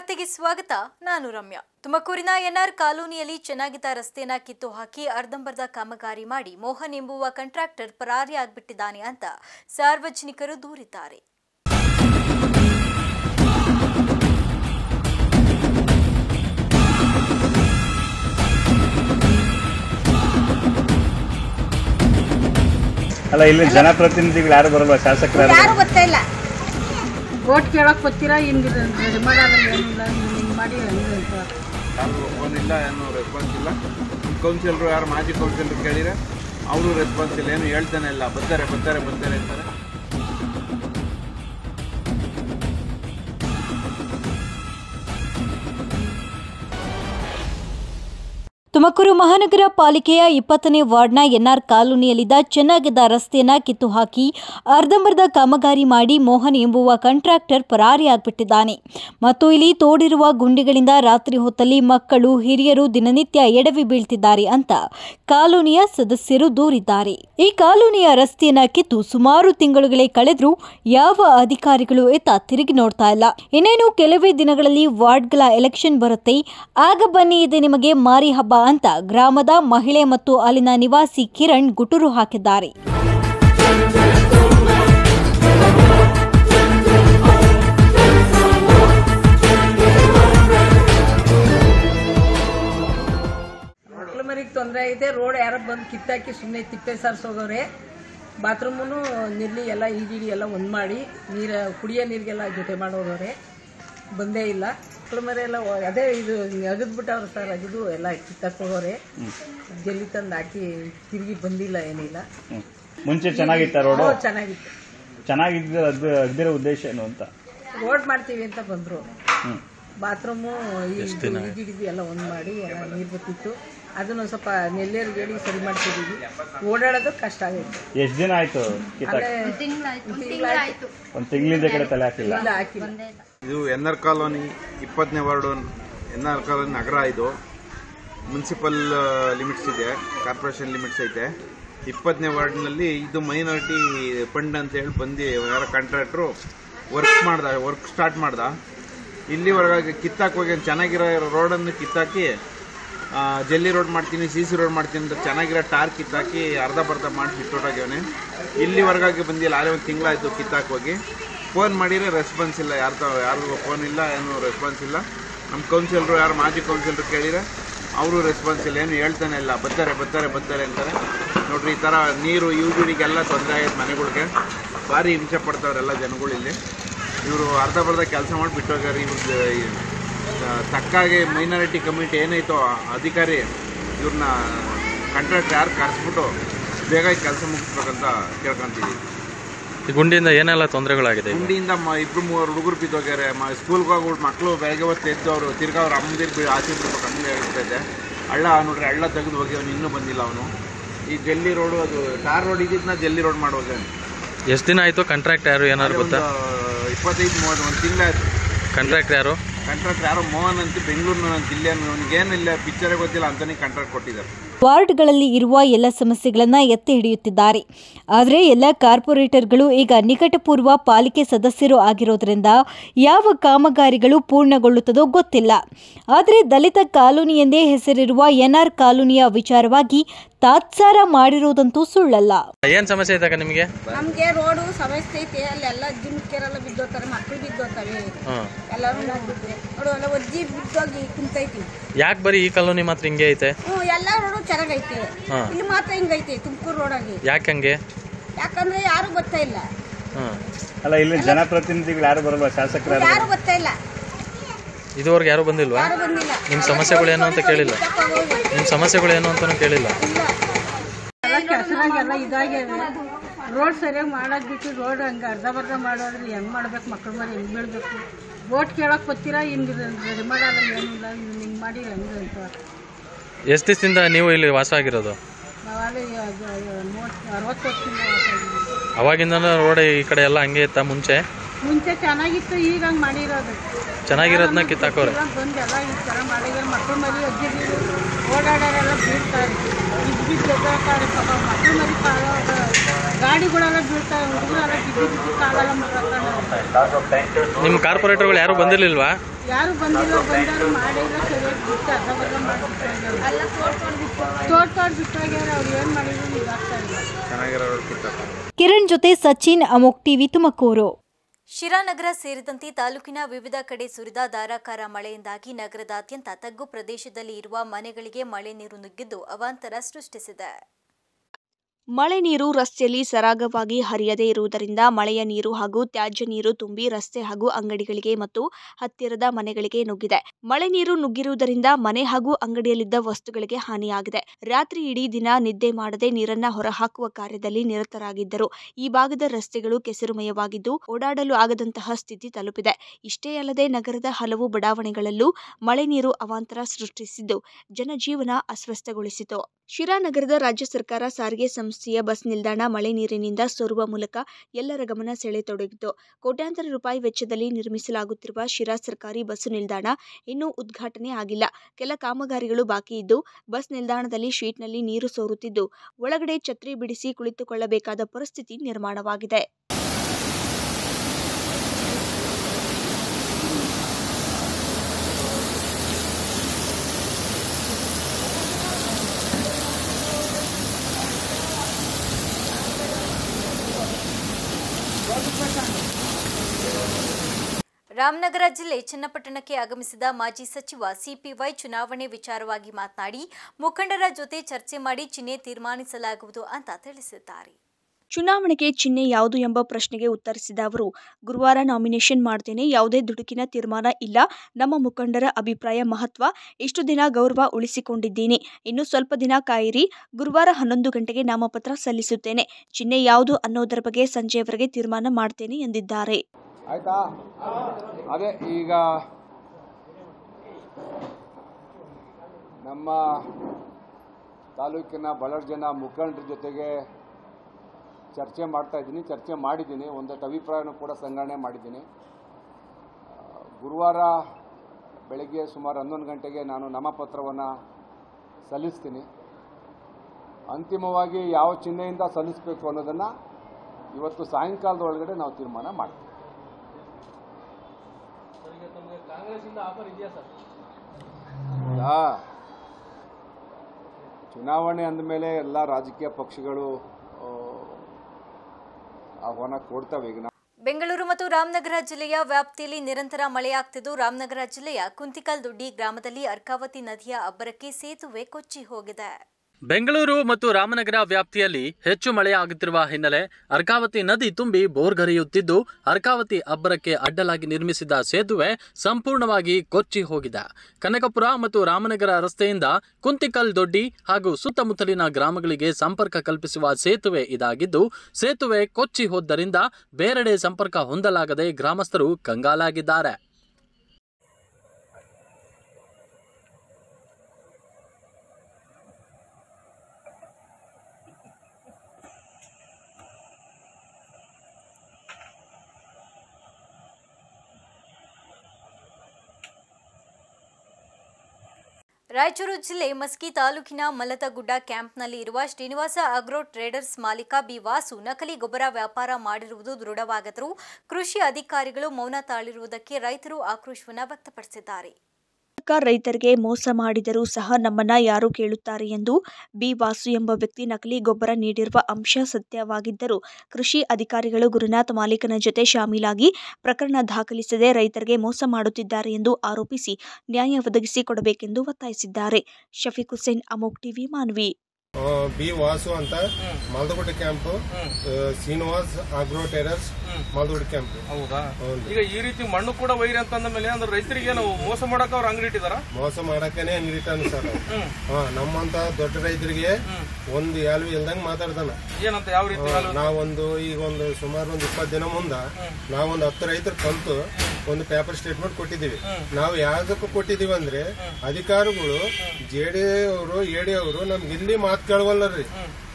ವಾರ್ತೆಗೆ ಸ್ವಾಗತ ನಾನು ರಮ್ಯಾ ತುಮಕೂರಿನ ಎನ್ಆರ್ ಕಾಲೋನಿಯಲ್ಲಿ ಚೆನ್ನಾಗಿದ್ದ ರಸ್ತೆಯನ್ನ ಕಿತ್ತು ಹಾಕಿ ಅರ್ಧಂಬರ್ಧ ಕಾಮಗಾರಿ ಮಾಡಿ ಮೋಹನ್ ಎಂಬುವ ಕಾಂಟ್ರಾಕ್ಟರ್ ಪರಾರಿಯಾಗ್ಬಿಟ್ಟಿದ್ದಾನೆ ಅಂತ ಸಾರ್ವಜನಿಕರು ದೂರಿದ್ದಾರೆ ಅಲ್ಲ ಇಲ್ಲಿ ಜನಪ್ರತಿನಿಧಿಗಳು ಯಾರು ಬರಲ್ವಾ ಶಾಸಕರು ಯಾರು ಯಾರು ಗೊತ್ತೇ ಇಲ್ಲ ಓಟ್ ಕೇಳಕ್ ಬರ್ತೀರಾ ಹಿಂಗೆ ರೆಡಿ ಮಾಡಲ್ಲ ಏನಿಲ್ಲ ಹಿಂಗೆ ಮಾಡಿ ಹಂಗೆ ಅಂತ ಯಾರು ಫೋನಿಲ್ಲ ಏನು ರೆಸ್ಪಾನ್ಸ್ ಇಲ್ಲ ಕೌನ್ಸಿಲರು ಯಾರು ಮಾಜಿ ಕೌನ್ಸಿಲರ್ ಕೇಳಿದ್ರೆ ಅವರು ರೆಸ್ಪಾನ್ಸ್ ಇಲ್ಲ ಏನು ಹೇಳ್ತಾನೆ ಇಲ್ಲ ಬರ್ತಾರೆ ಬರ್ತಾರೆ ಬರ್ತಾರೆ ಅಂತಾರೆ ತುಮಕೂರು ಮಹಾನಗರ ಪಾಲಿಕೆಯ ಇಪ್ಪತ್ತನೇ ವಾರ್ಡ್ನ ಎನ್ಆರ್ ಕಾಲೋನಿಯಲ್ಲಿದ್ದ ಚೆನ್ನಾಗಿದ್ದ ರಸ್ತೆಯನ್ನ ಕಿತ್ತು ಹಾಕಿ ಅರ್ಧಂಬರ್ಧ ಕಾಮಗಾರಿ ಮಾಡಿ ಮೋಹನ್ ಎಂಬುವ ಕಾಂಟ್ರಾಕ್ಟರ್ ಪರಾರಿಯಾಗ್ಬಿಟ್ಟಿದ್ದಾನೆ ಮತ್ತು ಇಲ್ಲಿ ತೋಡಿರುವ ಗುಂಡಿಗಳಿಂದ ರಾತ್ರಿ ಹೊತ್ತಲ್ಲಿ ಮಕ್ಕಳು ಹಿರಿಯರು ದಿನನಿತ್ಯ ಎಡವಿ ಬೀಳ್ತಿದ್ದಾರೆ ಅಂತ ಕಾಲೋನಿಯ ಸದಸ್ಯರು ದೂರಿದ್ದಾರೆ ಈ ಕಾಲೋನಿಯ ರಸ್ತೆಯನ್ನ ಕಿತ್ತು ಸುಮಾರು ತಿಂಗಳುಗಳೇ ಕಳೆದ್ರೂ ಯಾವ ಅಧಿಕಾರಿಗಳು ಎತ್ತ ತಿರುಗಿ ನೋಡ್ತಾ ಇಲ್ಲ ಇನ್ನೇನು ಕೆಲವೇ ದಿನಗಳಲ್ಲಿ ವಾರ್ಡ್ಗಳ ಎಲೆಕ್ಷನ್ ಬರುತ್ತೆ ಆಗ ಬನ್ನಿ ಇದೆ ನಿಮಗೆ ಮಾರಿ ಹಬ್ಬ ಅಂತ ಗ್ರಾಮದ ಮಹಿಳೆ ಮತ್ತು ಅಲ್ಲಿನ ನಿವಾಸಿ ಕಿರಣ್ ಗುಟುರು ಹಾಕಿದ್ದಾರೆ ಮಕ್ಳ ಮರಿಗೆ ತೊಂದರೆ ಇದೆ ರೋಡ್ ಯಾರೋ ಬಂದು ಕಿತ್ತಾಕಿ ಸುಮ್ಮನೆ ತಿಪ್ಪೆ ಸಾರಿಸೋಗವ್ರೆ ಬಾತ್ರೂಮು ನಿರ್ಲಿ ಎಲ್ಲ ಈಗಿಡಿ ಎಲ್ಲ ಒಂದು ಮಾಡಿ ನೀರ ಕುಡಿಯೋ ನೀರಿಗೆಲ್ಲ ಜೊತೆ ಮಾಡೋಗವ್ರೆ ಬಂದೇ ಇಲ್ಲ ಮಕ್ಳ ಮರಿ ಎಲ್ಲ ಒ- ಅದೇ ಇದು ಅಗದ್ಬಿಟ್ಟವ್ರು ಸರ್ ಅಗದು ಎಲ್ಲ ಕಿತ್ತಕ್ಕೆ ಹೋಗೋರೆ ಜಲ್ಲಿ ತಂದು ಹಾಕಿ ತಿರುಗಿ ಬಂದಿಲ್ಲ ಏನಿಲ್ಲ ಹ್ಮ್. ಮುಂಚೆ ಚೆನ್ನಾಗಿತ್ತ ರೋಡು ರೋಡ್ ಚೆನ್ನಾಗಿತ್ತು ಚೆನ್ನಾಗಿದ್ದ ಅದು ಅಗ್ದಿರೋ ಉದ್ದೇಶ ಏನು ಅಂತ ರೋಡ್ ಮಾಡ್ತೀವಿ ಅಂತ ಬಂದರು ಹ್ಮ್ ಬಾತ್ರೂಮು ಈಗಿಡಿದು ಎಲ್ಲ ಒಂದು ಮಾಡಿ ಎಲ್ಲ ನೀರು ಬರ್ತಿತ್ತು ಅದನ್ನ ಒಂದ್ ಸ್ವಲ್ಪ ನೆಲ್ಲೇರಿಗೆ ಹೇಳಿ ಸರಿ ಮಾಡ್ತಿದ್ದೀವಿ ಓಡಾಡೋದು ಕಷ್ಟ ಆಗೈತೆ ಎಷ್ಟು ದಿನ ಆಯ್ತು ಕಿತ್ತಾಕಿ ತಿಂಗಳಾಯ್ತು ಒಂದು ತಿಂಗಳಿಂದ ಕಡೆ ತಲೆ ಹಾಕಿಲ್ಲ ಇಲ್ಲ ಹಾಕಿಲ್ಲ ಇದು ಎನ್ ಆರ್ ಕಾಲೋನಿ ಇಪ್ಪತ್ತನೇ ವಾರ್ಡು ಎನ್ ಆರ್ ಕಾಲೋನಿ ನಗರ ಇದು ಮುನ್ಸಿಪಲ್ ಲಿಮಿಟ್ಸ್ ಇದೆ ಕಾರ್ಪೊರೇಷನ್ ಲಿಮಿಟ್ಸ್ ಐತೆ ಇಪ್ಪತ್ತನೇ ವಾರ್ಡ್ನಲ್ಲಿ ಇದು ಮೈನಾರಿಟಿ ಫಂಡ್ ಅಂತ ಹೇಳಿ ಬಂದು ಯಾರೋ ಕಾಂಟ್ರಾಕ್ಟ್ರು ವರ್ಕ್ ಮಾಡ್ದ ವರ್ಕ್ ಸ್ಟಾರ್ಟ್ ಮಾಡ್ದ ಇಲ್ಲಿವರೆಗೆ ಕಿತ್ತಾಕ್ ಹೋಗಿ ಚೆನ್ನಾಗಿರೋ ರೋಡನ್ನು ಕಿತ್ತಾಕಿ ಆ, ಜಲ್ಲಿ ರೋಡ್ ಮಾಡ್ತೀನಿ ಸಿ ಸಿ ರೋಡ್ ಮಾಡ್ತೀನಿ ಅಂತ ಚೆನ್ನಾಗಿರೋ ಟಾರ್ ಕಿತ್ತಾಕಿ ಅರ್ಧ ಬರ್ಧ ಮಾಡಿ ಬಿಟ್ಟೋಟಾಗ್ಯವನೆ ಇಲ್ಲಿವರೆಗಾಗಿ ಬಂದಿಲ್ಲ ಆಲೇ ಒಂದು ತಿಂಗಳಾಯ್ತು ಕಿತ್ತಾಕ್ ಹೋಗಿ ಫೋನ್ ಮಾಡಿದ್ರೆ ರೆಸ್ಪಾನ್ಸ್ ಇಲ್ಲ ಯಾರ್ದು ಯಾರಿಗೂ ಫೋನ್ ಇಲ್ಲ ಏನು ರೆಸ್ಪಾನ್ಸ್ ಇಲ್ಲ ನಮ್ಮ ಕೌನ್ಸಿಲರು ಯಾರು ಮಾಜಿ ಕೌನ್ಸಿಲರ್ ಕೇಳಿದ್ರೆ ಅವರು ರೆಸ್ಪಾನ್ಸ್ ಇಲ್ಲ ಏನು ಹೇಳ್ತಾನೆ ಇಲ್ಲ ಬರ್ತಾರೆ ಬರ್ತಾರೆ ಬರ್ತಾರೆ ಅಂತಾರೆ ನೋಡ್ರಿ ಈ ಥರ ನೀರು ಯೂಬಿಡಿಗೆಲ್ಲ ತೊಂದರೆ ಆಗೈತೆ ಮನೆಗಳಿಗೆ ಭಾರಿ ಹಿಂಸೆ ಪಡ್ತಾವ್ರೆ ಎಲ್ಲ ಜನಗಳು ಇಲ್ಲಿ ಇವರು ಅರ್ಧ ಬರ್ಧ ಕೆಲಸ ಮಾಡಿ ಬಿಟ್ಟೋಗ್ಯಾರ ಇವ್ರದ್ದು ತಕ್ಕಾಗೆ ಮೈನಾರಿಟಿ ಕಮಿಟಿ ಏನೈತೋ ಆ ಅಧಿಕಾರಿ ಇವ್ರನ್ನ ಕಾಂಟ್ರಾಕ್ಟ್ ಯಾರು ಕರೆಸ್ಬಿಟ್ಟು ಬೇಗ ಕೆಲಸ ಮುಗಿಸ್ಬೇಕಂತ ಕೇಳ್ಕೊಂತೀವಿ ಈ ಗುಂಡಿಯಿಂದ ಏನೆಲ್ಲ ತೊಂದರೆಗಳಾಗಿದೆ ಈಗ? ಗುಂಡಿಯಿಂದ ಮ ಇಬ್ರು ಮೂವರು ಹುಡುಗರು ಬಿದ್ದೋಗ್ಯಾರೆ ಮ ಸ್ಕೂಲ್ಗೆ ಹೋಗ್ಬಿಟ್ಟು ಮಕ್ಕಳು ಬೆಳಗ್ಗೆ ಹೊತ್ತು ಎದ್ದು ಅವರು ತಿರ್ಗಾ ಅವ್ರ ಅಮ್ಮದಿರ್ ಬಿ ಆಚೆ ಬಿಡ್ಬೇಕು ಹಂಗೆ ಹೇಳ್ತೈತೆ ಹಳ್ಳ ನೋಡ್ರಿ ಹಳ್ಳ ತೆಗೆದು ಹೋಗಿ ಅವ್ನು ಇನ್ನೂ ಬಂದಿಲ್ಲ ಅವನು ಈ ಜಲ್ಲಿ ರೋಡು ಅದು ಟಾರ್ ರೋಡ್ ಇದ್ದಿದ್ದನ್ನ ಜಲ್ಲಿ ರೋಡ್ ಮಾಡೋಗೆ ಎಷ್ಟು ದಿನ ಆಯ್ತು ಕಾಂಟ್ರಾಕ್ಟ್ ಯಾರು ಏನಾದ್ರು ಗೊತ್ತಾ ಇಪ್ಪತ್ತೈದು ಮೂವತ್ತು ಒಂದು ತಿಂಗಳಾಯ್ತು ಕಾಂಟ್ರಾಕ್ಟ್ ಯಾರು ಕಾಂಟ್ರಾಕ್ಟ್ ಯಾರೋ ಮೋಹನ್ ಅಂತ ಬೆಂಗಳೂರಿನ ನನ್ನ ಜಿಲ್ಲೆ ಅವನಿಗೇನಿಲ್ಲ ಪಿಕ್ಚರೇ ಗೊತ್ತಿಲ್ಲ ಅಂತಾನೆ ಕಾಂಟ್ರಾಕ್ಟ್ ಕೊಟ್ಟಿದ್ದಾರೆ ವಾರ್ಡ್ಗಳಲ್ಲಿ ಇರುವ ಎಲ್ಲ ಸಮಸ್ಯೆಗಳನ್ನ ಎತ್ತಿ ಹಿಡಿಯುತ್ತಿದ್ದಾರೆ ಆದರೆ ಎಲ್ಲ ಕಾರ್ಪೊರೇಟರ್ಗಳು ಈಗ ನಿಕಟಪೂರ್ವ ಪಾಲಿಕೆ ಸದಸ್ಯರು ಆಗಿರೋದ್ರಿಂದ ಯಾವ ಕಾಮಗಾರಿಗಳು ಪೂರ್ಣಗೊಳ್ಳುತ್ತದೋ ಗೊತ್ತಿಲ್ಲ ಆದರೆ ದಲಿತ ಕಾಲೋನಿ ಎಂದೇ ಹೆಸರಿರುವ ಎನ್ಆರ್ ಕಾಲೋನಿಯ ವಿಚಾರವಾಗಿ ತಾತ್ಸಾರ ಮಾಡಿರುವುದಂತೂ ಸುಳ್ಳಲ್ಲ ಏನ್ ಸಮಸ್ಯೆ ಐತಕ್ಕ ನಿಮಗೆ ನಮ್ಗೆ ರೋಡು ಸಮಸ್ಯೆ ಐತೆ ಅಲ್ಲೆಲ್ಲ ಜಿಮ್ಕೆರೆಲ್ಲ ಬಿದ್ದೋತಾರೆ ಮಕ್ಳು ಬಿದ್ದೋತವೆ ಹ್ಮ್ ಎಲ್ಲರೂ ನೋಡ್ಬಿಟ್ರೆ ನೋಡು ಎಲ್ಲ ಒಜ್ಜಿ ಬಿದ್ದೋಗಿ ಕುಂತೈತಿ ಯಾಕೆ ಬರೀ ಈ ಕಾಲೋನಿ ಮಾತ್ರ ಹಿಂಗೆ ಐತೆ ಹ್ಞೂ ಎಲ್ಲ ರೋಡು ಚೆನ್ನಾಗೈತೆ ಹಾ. ಇಲ್ಲಿ ಮಾತ್ರ ಹಿಂಗೈತೆ ತುಮಕೂರು ರೋಡಾಗಿ ಯಾಕೆ ಹಂಗೆ ಯಾಕಂದ್ರೆ ಯಾರು ಗೊತ್ತಾ ಇಲ್ಲ ಹ್ಮ್ ಅಲ್ಲ ಇಲ್ಲಿ ಜನಪ್ರತಿನಿಧಿಗಳು ಯಾರು ಬರಲ್ವಾ ಶಾಸಕರು ಯಾರು ಯಾರು ಗೊತ್ತಾ ಇಲ್ಲ ಇದುವರೆಗೆ ಯಾರು ಬಂದಿಲ್ವಾ ಯಾರು ಬಂದಿಲ್ಲ ನಿಮ್ ಸಮಸ್ಯೆಗಳೇನು ಅಂತ ಕೇಳಿಲ್ಲ ನಿಮ್ ಸಮಸ್ಯೆಗಳೇನು ಅಂತಾನು ಕೇಳಿಲ್ಲ ಎಲ್ಲ ಕೆಸರಾಗೆಲ್ಲ ಇದಾಗ್ಯಾವೆ ರೋಡ್ ಸರಿಯಾಗಿ ಮಾಡೋದ್ ಬಿಟ್ಟು ರೋಡ್ ಹಂಗೆ ಅರ್ಧ ಬರ್ಧ ಮಾಡೋದ್ರಲ್ಲಿ ಹೆಂಗ್ ಮಾಡ್ಬೇಕು ಮಕ್ಳ ಮರಿ ಹೆಂಗ್ ಬೀಳ್ಬೇಕು ಓಟ್ ಕೇಳಕ್ ಬರ್ತೀರಾ ಹಿಂಗೆ ರೆಡಿ ಮಾಡಲ್ಲ ಏನಿಲ್ಲ ಹಿಂಗೆ ಮಾಡಿ ಹಂಗೆ ಅಂತ ಎಷ್ಟು ದಿವಸದಿಂದ ನೀವು ಇಲ್ಲಿ ವಾಸ ಆಗಿರೋದು ನಾವಲ್ಲಿ ಮೂವತ್ತು ಅರವತ್ತು ವರ್ಷದಿಂದ ಹೊರ್ಟೋಗಿದ್ದೀವಿ. ಅವಾಗಿಂದ ರೋಡ್ ಈ ಕಡೆ ಎಲ್ಲ ಹಂಗೆ ಇತ್ತ ಮುಂಚೆ ಮುಂಚೆ ಚೆನ್ನಾಗಿತ್ತು ಈಗ ಹಂಗೆ ಮಾಡಿರೋದು ಚೆನ್ನಾಗಿರೋದನ್ನ ಕಿತ್ತಾಕೋರೆ ಇವಾಗ ಬಂದು ಎಲ್ಲ ಈ ಥರ ಮಾಡಿದ್ರೆ ಮಕ್ಳು ಮರಿ ಅಜ್ಜಿಗಳು ಓಡಾಡೋರೆಲ್ಲ ಬೀಳ್ತಾರೆ ಇದು ಬಿದ್ದು ಎದ್ದಾಡ್ತಾರೆ ಪಾಪ ಮಕ್ಳು ಮರಿ ಪಾಪ ಗಾಡಿಗಳೆಲ್ಲ ಬೀಳ್ತಾವೆ ಹುಡುಗರೆಲ್ಲ ಬಿದ್ದು ಬಿದ್ದು ಕಾಲೆಲ್ಲ ಮುರ್ಕೊಂಡು ನಿಮ್ಮ ಕಾರ್ಪೊರೇಟರ್ಗಳು ಯಾರು ಬಂದಿರ್ಲಿಲ್ವಾ ಯಾರು ಬಂದಿಲ್ಲ ಬಂದವರು ಮಾಡಿಲ್ಲ ಸರಿಯಾಗಿ ಬಿಟ್ಟು ಅರ್ಧ ಬರ್ಧ ಮಾಡಿಬಿಟ್ಟು ಎಲ್ಲ ತೋಟ ತೋಟ ಬಿಟ್ಟೋಗ್ಯಾರ ಅವ್ರು ಏನು ಮಾಡಿದ್ರು ಇದಾಗ್ತಾ ಇಲ್ಲ ಚೆನ್ನಾಗಿರೋ ರೋಡ್ ಕಿತ್ತಾಕ ಕಿರಣ್ ಜೊತೆ ಸಚಿನ್ ಅಮೋಕ್ ಟಿವಿ ತುಮಕೂರು ಶಿರಾನಗರ ಸೇರಿದಂತೆ ತಾಲೂಕಿನ ವಿವಿಧ ಕಡೆ ಸುರಿದ ಧಾರಾಕಾರ ಮಳೆಯಿಂದಾಗಿ ನಗರದಾದ್ಯಂತ ತಗ್ಗು ಪ್ರದೇಶದಲ್ಲಿ ಇರುವ ಮನೆಗಳಿಗೆ ಮಳೆ ನೀರು ನುಗ್ಗಿದ್ದು ಅವಾಂತರ ಸೃಷ್ಟಿಸಿದೆ ಮಳೆ ನೀರು ರಸ್ತೆಯಲ್ಲಿ ಸರಾಗವಾಗಿ ಹರಿಯದೇ ಇರುವುದರಿಂದ ಮಳೆಯ ನೀರು ಹಾಗೂ ತ್ಯಾಜ್ಯ ನೀರು ತುಂಬಿ ರಸ್ತೆ ಹಾಗೂ ಅಂಗಡಿಗಳಿಗೆ ಮತ್ತು ಹತ್ತಿರದ ಮನೆಗಳಿಗೆ ನುಗ್ಗಿದೆ ಮಳೆ ನೀರು ನುಗ್ಗಿರುವುದರಿಂದ ಮನೆ ಹಾಗೂ ಅಂಗಡಿಯಲ್ಲಿದ್ದ ವಸ್ತುಗಳಿಗೆ ಹಾನಿಯಾಗಿದೆ ರಾತ್ರಿ ಇಡೀ ದಿನ ನಿದ್ದೆ ಮಾಡದೆ ನೀರನ್ನ ಹೊರಹಾಕುವ ಕಾರ್ಯದಲ್ಲಿ ನಿರತರಾಗಿದ್ದರು ಈ ಭಾಗದ ರಸ್ತೆಗಳು ಕೆಸರುಮಯವಾಗಿದ್ದು ಓಡಾಡಲು ಆಗದಂತಹ ಸ್ಥಿತಿ ತಲುಪಿದೆ ಇಷ್ಟೇ ಅಲ್ಲದೆ ನಗರದ ಹಲವು ಬಡಾವಣೆಗಳಲ್ಲೂ ಮಳೆ ನೀರು ಅವಾಂತರ ಸೃಷ್ಟಿಸಿದ್ದು ಜನಜೀವನ ಅಸ್ವಸ್ಥಗೊಳಿಸಿತು ಶಿರಾ ನಗರದ ರಾಜ್ಯ ಸರ್ಕಾರ ಸಾರಿಗೆ ಸಂಸ್ಥೆಯ ಬಸ್ ನಿಲ್ದಾಣ ಮಳೆ ನೀರಿನಿಂದ ಸೋರುವ ಮೂಲಕ ಎಲ್ಲರ ಗಮನ ಸೆಳೆತೊಡಗಿತು ಕೋಟ್ಯಾಂತರ ರೂಪಾಯಿ ವೆಚ್ಚದಲ್ಲಿ ನಿರ್ಮಿಸಲಾಗುತ್ತಿರುವ ಶಿರಾ ಸರ್ಕಾರಿ ಬಸ್ಸು ನಿಲ್ದಾಣ ಇನ್ನೂ ಉದ್ಘಾಟನೆ ಆಗಿಲ್ಲ ಕೆಲ ಕಾಮಗಾರಿಗಳು ಬಾಕಿ ಇದ್ದು ಬಸ್ ನಿಲ್ದಾಣದಲ್ಲಿ ಶೀಟ್ನಲ್ಲಿ ನೀರು ಸೋರುತ್ತಿದ್ದು ಒಳಗಡೆ ಛತ್ರಿ ಬಿಡಿಸಿ ಕುಳಿತುಕೊಳ್ಳಬೇಕಾದ ಪರಿಸ್ಥಿತಿ ನಿರ್ಮಾಣವಾಗಿದೆ ರಾಮನಗರ ಜಿಲ್ಲೆ ಚನ್ನಪಟ್ಟಣಕ್ಕೆ ಆಗಮಿಸಿದ ಮಾಜಿ ಸಚಿವ ಸಿಪಿವೈ ಚುನಾವಣೆ ವಿಚಾರವಾಗಿ ಮಾತನಾಡಿ ಮುಖಂಡರ ಜೊತೆ ಚರ್ಚೆ ಮಾಡಿ ಚಿಹ್ನೆ ತೀರ್ಮಾನಿಸಲಾಗುವುದು ಅಂತ ತಿಳಿಸಿದ್ದಾರೆ ಚುನಾವಣೆಗೆ ಚಿಹ್ನೆ ಯಾವುದು ಎಂಬ ಪ್ರಶ್ನೆಗೆ ಉತ್ತರಿಸಿದ ಅವರು ಗುರುವಾರ ನಾಮಿನೇಷನ್ ಮಾಡ್ತೇನೆ ಯಾವುದೇ ದುಡುಕಿನ ತೀರ್ಮಾನ ಇಲ್ಲ ನಮ್ಮ ಮುಖಂಡರ ಅಭಿಪ್ರಾಯ ಮಹತ್ವ ಇಷ್ಟು ದಿನ ಗೌರವ ಉಳಿಸಿಕೊಂಡಿದ್ದೀನಿ ಇನ್ನು ಸ್ವಲ್ಪ ದಿನ ಕಾಯಿರಿ ಗುರುವಾರ ಹನ್ನೊಂದು ಗಂಟೆಗೆ ನಾಮಪತ್ರ ಸಲ್ಲಿಸುತ್ತೇನೆ ಚಿಹ್ನೆ ಯಾವುದು ಅನ್ನೋದರ ಬಗ್ಗೆ ಸಂಜೆಯವರೆಗೆ ತೀರ್ಮಾನ ಮಾಡ್ತೇನೆ ಎಂದಿದ್ದಾರೆ ಆಯ್ತಾ ಅದೇ ಈಗ ನಮ್ಮ ತಾಲೂಕಿನ ಬಹಳಷ್ಟು ಜನ ಮುಖಂಡರ ಜೊತೆಗೆ ಚರ್ಚೆ ಮಾಡ್ತಾ ಇದ್ದೀನಿ ಚರ್ಚೆ ಮಾಡಿದ್ದೀನಿ ಒಂದಷ್ಟು ಅಭಿಪ್ರಾಯನೂ ಕೂಡ ಸಂಗ್ರಹಣೆ ಮಾಡಿದ್ದೀನಿ ಆ, ಗುರುವಾರ ಬೆಳಗ್ಗೆ ಸುಮಾರು ಹನ್ನೊಂದು ಗಂಟೆಗೆ ನಾನು ನಾಮಪತ್ರವನ್ನು ಸಲ್ಲಿಸ್ತೀನಿ ಅಂತಿಮವಾಗಿ ಯಾವ ಚಿಹ್ನೆಯಿಂದ ಸಲ್ಲಿಸಬೇಕು ಅನ್ನೋದನ್ನು ಇವತ್ತು ಸಾಯಂಕಾಲದ ಒಳಗಡೆ ನಾವು ತೀರ್ಮಾನ ಮಾಡ್ತೀವಿ ಆ, ಚುನಾವಣೆ ಅಂದಮೇಲೆ ಎಲ್ಲ ರಾಜಕೀಯ ಪಕ್ಷಗಳು ಆ, ಆಹ್ವಾನ ಕೊಡ್ತವೆ ಈಗ ಬೆಂಗಳೂರು ಮತ್ತು ರಾಮನಗರ ಜಿಲ್ಲೆಯ ವ್ಯಾಪ್ತಿಯಲ್ಲಿ ನಿರಂತರ ಮಳೆಯಾಗ್ತಿದ್ದು ರಾಮನಗರ ಜಿಲ್ಲೆಯ ಕುಂತಿಕಲ್ ದೊಡ್ಡಿ ಗ್ರಾಮದಲ್ಲಿ ಅರ್ಕಾವತಿ ನದಿಯ ಅಬ್ಬರಕ್ಕೆ ಸೇತುವೆ ಕೊಚ್ಚಿ ಹೋಗಿದೆ ಬೆಂಗಳೂರು ಮತ್ತು ರಾಮನಗರ ವ್ಯಾಪ್ತಿಯಲ್ಲಿ ಹೆಚ್ಚು ಮಳೆಯಾಗುತ್ತಿರುವ ಹಿನ್ನೆಲೆ ಅರ್ಕಾವತಿ ನದಿ ತುಂಬಿ ಬೋರ್ಗರೆಯುತ್ತಿದ್ದು ಅರ್ಕಾವತಿ ಅಬ್ಬರಕ್ಕೆ ಅಡ್ಡಲಾಗಿ ನಿರ್ಮಿಸಿದ ಸೇತುವೆ ಸಂಪೂರ್ಣವಾಗಿ ಕೊಚ್ಚಿ ಹೋಗಿದೆ ಕನಕಪುರ ಮತ್ತು ರಾಮನಗರ ರಸ್ತೆಯಿಂದ ಕುಂತಿಕಲ್ ದೊಡ್ಡಿ ಹಾಗೂ ಸುತ್ತಮುತ್ತಲಿನ ಗ್ರಾಮಗಳಿಗೆ ಸಂಪರ್ಕ ಕಲ್ಪಿಸುವ ಸೇತುವೆ ಇದಾಗಿದ್ದು ಸೇತುವೆ ಕೊಚ್ಚಿ ಹೋದ್ದರಿಂದ ಬೇರೆಡೆ ಸಂಪರ್ಕ ಹೊಂದಲಾಗದೆ ಗ್ರಾಮಸ್ಥರು ಕಂಗಾಲಾಗಿದ್ದಾರೆ ರಾಯಚೂರು ಜಿಲ್ಲೆ ಮಸ್ಕಿ ತಾಲೂಕಿನ ಮಲತಗುಡ್ಡ ಕ್ಯಾಂಪ್ನಲ್ಲಿ ಇರುವ ಶ್ರೀನಿವಾಸ ಅಗ್ರೋ ಟ್ರೇಡರ್ಸ್ ಮಾಲೀಕ ಬಿ ವಾಸು ನಕಲಿ ಗೊಬ್ಬರ ವ್ಯಾಪಾರ ಮಾಡಿರುವುದು ದೃಢವಾಗದರೂ ಕೃಷಿ ಅಧಿಕಾರಿಗಳು ಮೌನ ತಾಳಿರುವುದಕ್ಕೆ ರೈತರು ಆಕ್ರೋಶವನ್ನು ವ್ಯಕ್ತಪಡಿಸಿದ್ದಾರೆ ಸರ್ಕಾರ ರೈತರಿಗೆ ಮೋಸ ಮಾಡಿದರೂ ಸಹ ನಮ್ಮನ್ನ ಯಾರು ಕೇಳುತ್ತಾರೆ ಎಂದು ಬಿ ವಾಸು ಎಂಬ ವ್ಯಕ್ತಿ ನಕಲಿ ಗೊಬ್ಬರ ನೀಡಿರುವ ಅಂಶ ಸತ್ಯವಾಗಿದ್ದರೂ ಕೃಷಿ ಅಧಿಕಾರಿಗಳು ಗುರುನಾಥ್ ಮಾಲೀಕನ ಜೊತೆ ಶಾಮೀಲಾಗಿ ಪ್ರಕರಣ ದಾಖಲಿಸದೆ ರೈತರಿಗೆ ಮೋಸ ಮಾಡುತ್ತಿದ್ದಾರೆ ಎಂದು ಆರೋಪಿಸಿ ನ್ಯಾಯ ಒದಗಿಸಿಕೊಡಬೇಕೆಂದು ಒತ್ತಾಯಿಸಿದ್ದಾರೆ ಶಫೀಕ್ ಹುಸೇನ್ ಅಮೋಕ್ ಟಿವಿ ಮಾನ್ವಿ ಆ, ಬಿ ವಾಸು ಅಂತ Maldagudda camp Srinivas agro traders Maldagudda camp ಹೌದಾ ಈಗ ಈ ರೀತಿ ಮಣ್ಣು ಕೂಡ ವೈರಿ ಅಂತಂದ ಮೇಲೆ ಅಂದ್ರೆ ರೈತರಿಗೆ ನಾವು ಮೋಸ ಮಾಡಕ್ ಅವ್ರು ಅಂಗಡಿ ಇಟ್ಟಿದಾರ ಮೋಸ ಮಾಡಕ್ಕೇನೆ ಅಂಗಡಿ ಸರ್ ಹಾ ನಮ್ಮಂತ ದೊಡ್ಡ ರೈತರಿಗೆ ಒಂದು ಯಾಲ್ವಿ ಇಲ್ದಂಗ್ ಮಾತಾಡ್ತಾನ ಏನಂತ ಯಾವ ರೀತಿ ಆ, ನಾವೊಂದು ಈಗ ಒಂದು ಸುಮಾರು ಒಂದು ಇಪ್ಪತ್ತು ದಿನ ಮುಂದ ನಾವೊಂದು ಹತ್ತು ರೈತರು ಕಲ್ತು ಒಂದು ಪೇಪರ್ ಸ್ಟೇಟ್ಮೆಂಟ್ ಕೊಟ್ಟಿದ್ದೀವಿ ನಾವು ಯಾವ್ದಕ್ಕೂ ಕೊಟ್ಟಿದೀವಿ ಅಂದ್ರೆ ಅಧಿಕಾರಿಗಳು ಜೆ ಡಿ ಅವರು ಎ ಡಿ ಅವರು ನಮ್ಗೆ ಇಲ್ಲಿ ಮಾತು ಕೇಳವಲ್ಲರಿ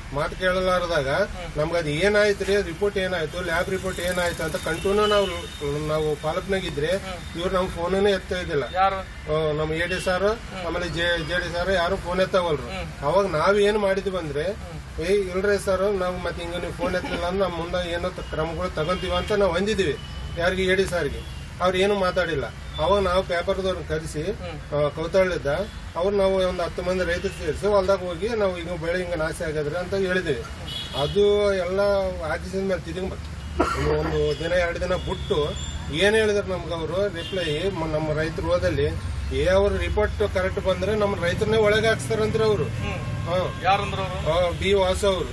ಮಾತು ಕೇಳಲಾರದಾಗ ನಮ್ಗೆ ಅದು ಏನಾಯ್ತು ರಿಪೋರ್ಟ್ ಏನಾಯ್ತು ಲ್ಯಾಬ್ ರಿಪೋರ್ಟ್ ಏನಾಯ್ತು ಅಂತ ಕಂಟಿನ್ಯೂ ನಾವು ನಾವು ಫಾಲೋಪ್ನಾಗಿದ್ರೆ ಇವ್ರು ನಮ್ ಫೋನೇ ಎತ್ತಾ ಇದ್ದಿಲ್ಲ ಯಾರು ಆ, ನಮ್ಮ ಎ ಡಿ ಸಾರ್ ಆಮೇಲೆ ಜೆ ಡಿ ಸಾರ್ ಯಾರು ಫೋನ್ ಎತ್ತವಲ್ರು ಅವಾಗ ನಾವ್ ಏನ್ ಮಾಡಿದ್ವಿ ಅಂದ್ರೆ ಏ ಇಲ್ರಿ ಸರ್ ನಾವು ಮತ್ತೆ ಹಿಂಗ ನೀವು ಫೋನ್ ಎತ್ತಲಿಲ್ಲ ಅಂದ್ರೆ ನಮ್ಮ ಮುಂದೆ ಏನೋ ತ- ಕ್ರಮಗಳು ತಗೊಂತೀವಿ ಅಂತ ನಾವು ಅಂದಿದ್ವಿ ಯಾರಿಗೆ ಎ ಡಿ ಸಾರ್ಗೆ ಅವ್ರು ಏನು ಮಾತಾಡಿಲ್ಲ ಅವಾಗ ನಾವು ಪೇಪರ್ದವ್ರನ್ನ ಕರೆಸಿ ಕೌತಾಳಿದ್ದ ಅವ್ರು ನಾವು ಒಂದು ಹತ್ತು ಮಂದಿ ರೈತರು ಸೇರಿಸಿ ಹೊಲ್ದಾಗ ಹೋಗಿ ನಾವು ಈಗ ಬೆಳೆ ಹಿಂಗ ನಾಶ ಆಗದ್ರಿ ಅಂತ ಹೇಳಿದ್ವಿ ಅದು ಎಲ್ಲ ಆದೇಶದ ಮೇಲೆ ತಿರುಗಿ ಒಂದು ಒಂದು ದಿನ ಎರಡು ದಿನ ಬಿಟ್ಟು ಏನ್ ಹೇಳಿದ್ರು ನಮ್ಗೆ ಅವರು ರಿಪ್ಲೈ ನಮ್ಮ ರೈತರ ಹೋದಲ್ಲಿ ಏ ಅವ್ರ ರಿಪೋರ್ಟ್ ಕರೆಕ್ಟ್ ಬಂದ್ರೆ ನಮ್ಮ ರೈತರನ್ನೇ ಒಳಗೆ ಹಾಕ್ಸ್ತಾರಂದ್ರೆ ಅವರು ಯಾರಂದ್ರ ಅವರು ಬಿ ವಾಸು ಅವರು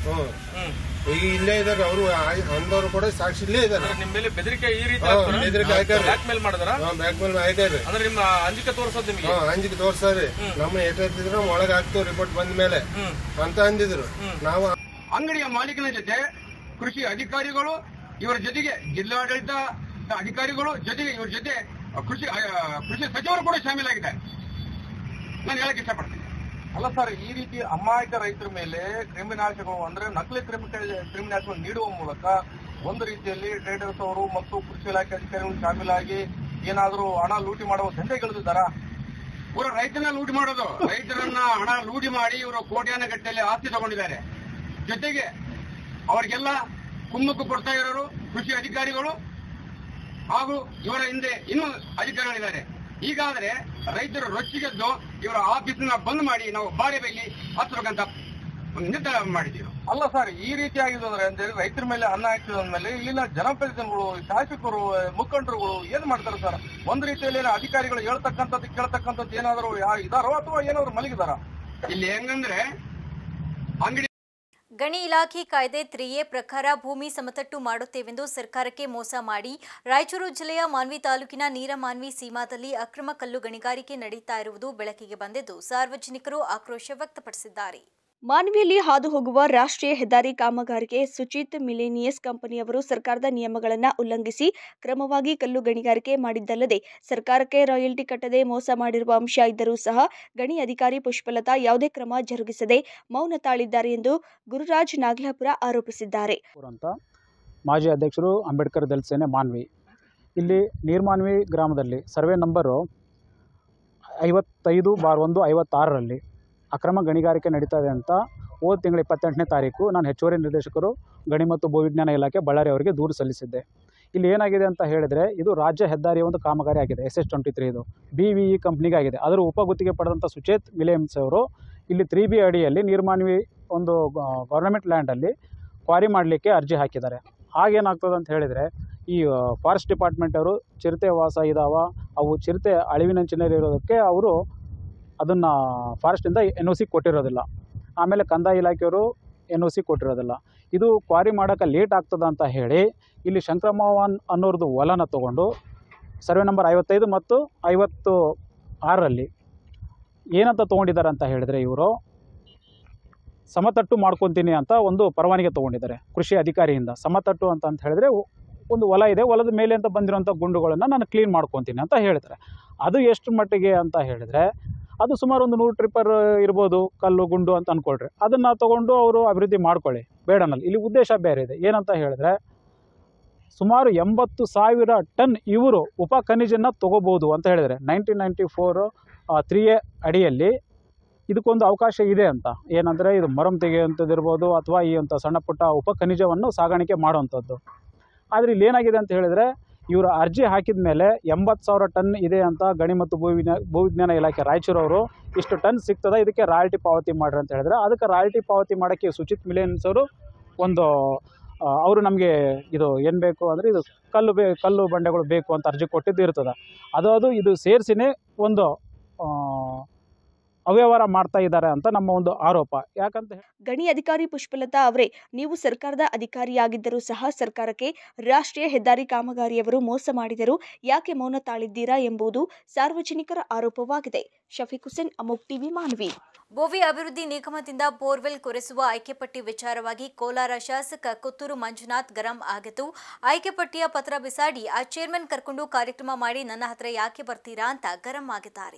ಈಗ ಇಲ್ಲೇ ಇದಾರೆ ಅವರು ಅಂದವರು ಕೂಡ ಸಾಕ್ಷಿ ಇಲ್ಲೇ ಇದಾರೆ ನಿಮ್ ಮೇಲೆ ಬೆದರಿಕೆ ಈ ರೀತಿ ಹಾ, ಬೆದರಿಕೆ ಹಾಕ್ಯಾರ. ಬ್ಲಾಕ್ ಮೇಲ್ ಮಾಡಿದಾರ ಬ್ಯಾಕ್ ಮೇಲೆ ಆಯ್ತಾರೆ ಅಂದ್ರೆ ನಿಮ್ಮ ಅಂಜಿಕೆ ತೋರ್ಸೋದ್ ನಿಮ್ಗೆ ಹಾ ಅಂಜಿಕೆ ತೋರ್ಸಾರಿ ನಮ್ಮ ಎಷ್ಟಿದ್ರು ನಾವು ಒಳಗೆ ಹಾಕ್ತೇವೆ ರಿಪೋರ್ಟ್ ಬಂದ ಮೇಲೆ ಅಂತ ಅಂದಿದ್ರು ನಾವು ಅಂಗಡಿಯ ಮಾಲೀಕನ ಜೊತೆ ಕೃಷಿ ಅಧಿಕಾರಿಗಳು ಇವರ ಜೊತೆಗೆ ಜಿಲ್ಲಾಡಳಿತ ಅಧಿಕಾರಿಗಳು ಜೊತೆಗೆ ಇವರ ಜೊತೆ ಕೃಷಿ ಆ, ಕೃಷಿ ಸಚಿವರು ಕೂಡ ಶಾಮೀಲಾಗಿದ್ದಾರೆ ನಾನು ಹೇಳಕ್ ಇಷ್ಟಪಡ್ತೀನಿ ಅಲ್ಲ ಸರ್ ಈ ರೀತಿ ಅಮಾಯಕ ರೈತರ ಮೇಲೆ ಕ್ರಿಮಿನಾಶಕಗಳು ಅಂದ್ರೆ ನಕಲಿ ಕ್ರಿಮಿ ಕ್ರಿಮಿನಾಶಕಗಳು ನೀಡುವ ಮೂಲಕ ಒಂದು ರೀತಿಯಲ್ಲಿ ಟ್ರೇಡರ್ಸ್ ಅವರು ಮತ್ತು ಕೃಷಿ ಇಲಾಖೆ ಅಧಿಕಾರಿಗಳು ಶಾಮೀಲಾಗಿ ಏನಾದರೂ ಹಣ ಲೂಟಿ ಮಾಡುವ ದಂಧೆಗಿಳಿದಿದ್ದಾರಾ ಇವರು ರೈತನ ಲೂಟಿ ಮಾಡೋದು ರೈತರನ್ನ ಹಣ ಲೂಟಿ ಮಾಡಿ ಇವರು ಕೋಟ್ಯಾನ ಗಟ್ಟಲೆ ಆಸ್ತಿ ತಗೊಂಡಿದ್ದಾರೆ ಜೊತೆಗೆ ಅವರಿಗೆಲ್ಲ ಕುಮ್ಮಕ್ಕು ಕೊಡ್ತಾ ಇರೋರು ಕೃಷಿ ಅಧಿಕಾರಿಗಳು ಹಾಗೂ ಇವರ ಹಿಂದೆ ಇನ್ನೂ ಅಧಿಕಾರಿಗಳಿದ್ದಾರೆ ಹೀಗಾದ್ರೆ ರೈತರು ರೊಚ್ಚಿಗೆದ್ದು ಇವರ ಆಫೀಸ್ನ ಬಂದ್ ಮಾಡಿ ನಾವು ಬಾರಿ ಬೈಲಿ ಹಚ್ಚಬೇಕಂತ ಒಂದು ನಿರ್ಧಾರ ಮಾಡಿದ್ದೀವಿ ನಾವು. ಅಲ್ಲ ಸರ್ ಈ ರೀತಿ ಆಗಿದೆ ಅಂದ್ರೆ ಅಂದ್ರೆ ರೈತರ ಮೇಲೆ ಅನ್ನ ಹಾಕಿದ ಮೇಲೆ ಇಲ್ಲಿನ ಜನಪ್ರತಿನಿಧಿಗಳು ಶಾಸಕರು ಮುಖಂಡರುಗಳು ಏನ್ ಮಾಡ್ತಾರೆ ಸರ್ ಒಂದ್ ರೀತಿಯಲ್ಲಿ ಏನೋ ಅಧಿಕಾರಿಗಳು ಹೇಳ್ತಕ್ಕಂಥದ್ದು ಕೇಳ್ತಕ್ಕಂಥದ್ದು ಏನಾದ್ರು ಯಾ- ಇದಾರೋ ಅಥವಾ ಏನಾದ್ರು ಮಲಗಿದಾರ ಇಲ್ಲಿ ಹೆಂಗಂದ್ರೆ ಅಂಗಡಿ ಗಣಿ ಇಲಾಖೆ ಕಾಯ್ದೆ ತ್ರೀ ಎ ಪ್ರಕಾರ ಭೂಮಿ ಸಮತಟ್ಟು ಮಾಡುತ್ತೇವೆಂದು ಸರ್ಕಾರಕ್ಕೆ ಮೋಸ ಮಾಡಿ ರಾಯಚೂರು ಜಿಲ್ಲೆಯ ಮಾನ್ವಿ ತಾಲೂಕಿನ ನೀರಮಾನ್ವಿ ಸೀಮಾದಲ್ಲಿ ಅಕ್ರಮ ಕಲ್ಲು ಗಣಿಗಾರಿಕೆ ನಡೀತಾ ಇರುವುದು ಬೆಳಕಿಗೆ ಬಂದಿದ್ದು ಸಾರ್ವಜನಿಕರು ಆಕ್ರೋಶ ವ್ಯಕ್ತಪಡಿಸಿದ್ದಾರೆ ಮಾನ್ವಿಯಲ್ಲಿ ಹಾದು ಹೋಗುವ ರಾಷ್ಟ್ರೀಯ ಹೆದ್ದಾರಿ ಕಾಮಗಾರಿಗೆ ಸುಚಿತ್ ಮಿಲೇನಿಯಸ್ ಕಂಪನಿಯವರು ಸರ್ಕಾರದ ನಿಯಮಗಳನ್ನು ಉಲ್ಲಂಘಿಸಿ ಕ್ರಮವಾಗಿ ಕಲ್ಲು ಗಣಿಗಾರಿಕೆ ಮಾಡಿದ್ದಲ್ಲದೆ ಸರ್ಕಾರಕ್ಕೆ ರಾಯಲ್ಟಿ ಕಟ್ಟದೆ ಮೋಸ ಮಾಡಿರುವ ಅಂಶ ಇದ್ದರೂ ಸಹ ಗಣಿ ಅಧಿಕಾರಿ ಪುಷ್ಪಲತಾ ಯಾವುದೇ ಕ್ರಮ ಜರುಗಿಸದೆ ಮೌನ ತಾಳಿದ್ದಾರೆ ಎಂದು ಗುರುರಾಜ್ ನಾಗ್ಲಾಪುರ ಆರೋಪಿಸಿದ್ದಾರೆ ಅಂತ ಮಾಜಿ ಅಧ್ಯಕ್ಷರು ಅಂಬೇಡ್ಕರ್ ದಲಿತ ಸೇನೆ ಮಾನ್ವಿ ಇಲ್ಲಿ ನೀರ್ಮಾನ್ವಿ ಗ್ರಾಮದಲ್ಲಿ ಸರ್ವೆ ನಂಬರು ಐವತ್ತೈದು ಬಾರ್ ಒಂದು ಐವತ್ತಾರರಲ್ಲಿ ಅಕ್ರಮ ಗಣಿಗಾರಿಕೆ ನಡೀತಾ ಇದೆ ಅಂತ ಹೋದ ತಿಂಗಳ ಇಪ್ಪತ್ತೆಂಟನೇ ತಾರೀಕು ನಾನು ಹೆಚ್ಚುವರಿ ನಿರ್ದೇಶಕರು ಗಣಿ ಮತ್ತು ಭೂವಿಜ್ಞಾನ ಇಲಾಖೆ ಬಳ್ಳಾರಿ ಅವರಿಗೆ ದೂರು ಸಲ್ಲಿಸಿದ್ದೆ ಇಲ್ಲಿ ಏನಾಗಿದೆ ಅಂತ ಹೇಳಿದರೆ ಇದು ರಾಜ್ಯ ಹೆದ್ದಾರಿಯ ಒಂದು ಕಾಮಗಾರಿ ಆಗಿದೆ ಎಸ್ ಎಸ್ ಟ್ವೆಂಟಿ ತ್ರೀ ಇದು ಬಿ ವಿ ಇ ಕಂಪ್ನಿಗೆ ಆಗಿದೆ ಅದರ ಉಪಗುತ್ತಿಗೆ ಪಡೆದಂಥ ಸುಚೇತ್ ಮಿಲೇಮ್ಸ್ ಅವರು ಇಲ್ಲಿ ತ್ರೀ ಬಿ ಅಡಿಯಲ್ಲಿ ನಿರ್ಮಾಣ್ವಿ ಒಂದು ಗೌರ್ನಮೆಂಟ್ ಲ್ಯಾಂಡಲ್ಲಿ ಕ್ವಾರಿ ಮಾಡಲಿಕ್ಕೆ ಅರ್ಜಿ ಹಾಕಿದ್ದಾರೆ ಆಗೇನಾಗ್ತದೆ ಅಂತ ಹೇಳಿದರೆ ಈ ಫಾರೆಸ್ಟ್ ಡಿಪಾರ್ಟ್ಮೆಂಟ್ ಅವರು ಚಿರತೆ ವಾಸ ಇದಾವ ಅವು ಚಿರತೆ ಅಳಿವಿನಂಚಿನಲ್ಲಿರೋದಕ್ಕೆ ಅವರು ಅದನ್ನು ಫಾರೆಸ್ಟಿಂದ ಎನ್ ಒ ಸಿ ಕೊಟ್ಟಿರೋದಿಲ್ಲ ಆಮೇಲೆ ಕಂದಾಯ ಇಲಾಖೆಯವರು ಎನ್ ಒ ಸಿ ಕೊಟ್ಟಿರೋದಿಲ್ಲ ಇದು ಕ್ವಾರಿ ಮಾಡೋಕೆ ಲೇಟ್ ಆಗ್ತದೆ ಅಂತ ಹೇಳಿ ಇಲ್ಲಿ ಶಂಕ್ರಮವನ್ ಅನ್ನೋರ್ದು ಹೊಲನ ತೊಗೊಂಡು ಸರ್ವೆ ನಂಬರ್ ಐವತ್ತೈದು ಮತ್ತು ಐವತ್ತು ಆರರಲ್ಲಿ ಏನಂತ ತೊಗೊಂಡಿದ್ದಾರೆ ಅಂತ ಹೇಳಿದರೆ ಇವರು ಸಮತಟ್ಟು ಮಾಡ್ಕೊತೀನಿ ಅಂತ ಒಂದು ಪರವಾನಗಿ ತೊಗೊಂಡಿದ್ದಾರೆ ಕೃಷಿ ಅಧಿಕಾರಿಯಿಂದ ಸಮತಟ್ಟು ಅಂತ ಅಂತ ಹೇಳಿದ್ರೆ ಒಂದು ಹೊಲ ಇದೆ ಹೊಲದ ಮೇಲೆ ಅಂತ ಬಂದಿರೋಂಥ ಗುಂಡುಗಳನ್ನು ನಾನು ಕ್ಲೀನ್ ಮಾಡ್ಕೊತೀನಿ ಅಂತ ಹೇಳ್ತಾರೆ ಅದು ಎಷ್ಟು ಮಟ್ಟಿಗೆ ಅಂತ ಹೇಳಿದರೆ ಅದು ಸುಮಾರು ಒಂದು ನೂರು ಟ್ರಿಪ್ಪರ್ ಇರ್ಬೋದು ಕಲ್ಲು ಗುಂಡು ಅಂತ ಅಂದ್ಕೊಳ್ರಿ ಅದನ್ನು ತೊಗೊಂಡು ಅವರು ಅಭಿವೃದ್ಧಿ ಮಾಡ್ಕೊಳ್ಳಿ ಬೇಡನಲ್ಲಿ ಇಲ್ಲಿ ಉದ್ದೇಶ ಬೇರೆ ಇದೆ ಏನಂತ ಹೇಳಿದ್ರೆ ಸುಮಾರು ಎಂಬತ್ತು ಸಾವಿರ ಟನ್ ಇವರು ಉಪ ಖನಿಜನ್ನ ತೊಗೋಬೋದು ಅಂತ ಹೇಳಿದರೆ nineteen ninety four three A ಅಡಿಯಲ್ಲಿ ಇದಕ್ಕೊಂದು ಅವಕಾಶ ಇದೆ ಅಂತ ಏನಂದರೆ ಇದು ಮರಂ ತೆಗೆಯುವಂಥದ್ದು ಇರ್ಬೋದು ಅಥವಾ ಈ ಅಂತ ಸಣ್ಣ ಪುಟ್ಟ ಉಪ ಖನಿಜವನ್ನು ಸಾಗಾಣಿಕೆ ಮಾಡುವಂಥದ್ದು ಆದರೆ ಇಲ್ಲಿ ಏನಾಗಿದೆ ಅಂತ ಹೇಳಿದರೆ ಇವರು ಅರ್ಜಿ ಹಾಕಿದ ಮೇಲೆ ಎಂಬತ್ತು ಸಾವಿರ ಟನ್ ಇದೆ ಅಂತ ಗಣಿ ಮತ್ತು ಭೂವಿಜ್ಞಾನ ಭೂವಿಜ್ಞಾನ ಇಲಾಖೆ ರಾಯಚೂರವರು ಇಷ್ಟು ಟನ್ ಸಿಗ್ತದೆ ಇದಕ್ಕೆ ರಾಯಲ್ಟಿ ಪಾವತಿ ಮಾಡ್ರಿ ಅಂತ ಹೇಳಿದ್ರೆ ಅದಕ್ಕೆ ರಾಯಲ್ಟಿ ಪಾವತಿ ಮಾಡೋಕ್ಕೆ ಸುಚಿತ್ ಮಿಲೇನ್ಸ್ ಅವರು ಒಂದು ಅವರು ನಮಗೆ ಇದು ಏನು ಬೇಕು ಅಂದರೆ ಇದು ಕಲ್ಲು ಬೇ ಕಲ್ಲು ಬಂಡೆಗಳು ಬೇಕು ಅಂತ ಅರ್ಜಿ ಕೊಟ್ಟಿದ್ದು ಇರ್ತದೆ ಅದು ಅದು ಇದು ಸೇರಿಸಿನೇ ಒಂದು ಆ, ಅವ್ಯವಹಾರ ಮಾಡ್ತಾ ಇದ್ದಾರೆ ಅಂತ ನಮ್ಮ ಒಂದು ಆರೋಪ ಯಾಕಂತ ಹೇಳಿ ಗಣಿ ಅಧಿಕಾರಿ ಪುಷ್ಪಲತಾ ಅವರೇ ನೀವು ಸರ್ಕಾರದ ಅಧಿಕಾರಿಯಾಗಿದ್ದರೂ ಸಹ ಸರ್ಕಾರಕ್ಕೆ ರಾಷ್ಟ್ರೀಯ ಹೆದ್ದಾರಿ ಕಾಮಗಾರಿಯವರು ಮೋಸ ಮಾಡಿದರು ಯಾಕೆ ಮೌನ ತಾಳಿದ್ದೀರಾ ಎಂಬುದು ಸಾರ್ವಜನಿಕರ ಆರೋಪವಾಗಿದೆ ಶಫೀಕ್ ಹುಸೇನ್ ಅಮೋಕ್ ಟಿವಿ ಮಾನ್ವಿ ಬೋವಿ ಅಭಿವೃದ್ಧಿ ನಿಗಮದಿಂದ ಬೋರ್ವೆಲ್ ಕೊರೆಸುವ ಆಯ್ಕೆ ಪಟ್ಟಿ ವಿಚಾರವಾಗಿ ಕೋಲಾರ ಶಾಸಕ ಕೊತ್ತೂರು ಮಂಜುನಾಥ್ ಗರಂ ಆಗಿತ್ತು ಆಯ್ಕೆ ಪಟ್ಟಿಯ ಪತ್ರ ಬಿಸಾಡಿ ಆ ಚೇರ್ಮನ್ ಕರ್ಕೊಂಡು ಕಾರ್ಯಕ್ರಮ ಮಾಡಿ ನನ್ನ ಹತ್ರ ಯಾಕೆ ಬರ್ತೀರಾ ಅಂತ ಗರಂ ಆಗಿದ್ದಾರೆ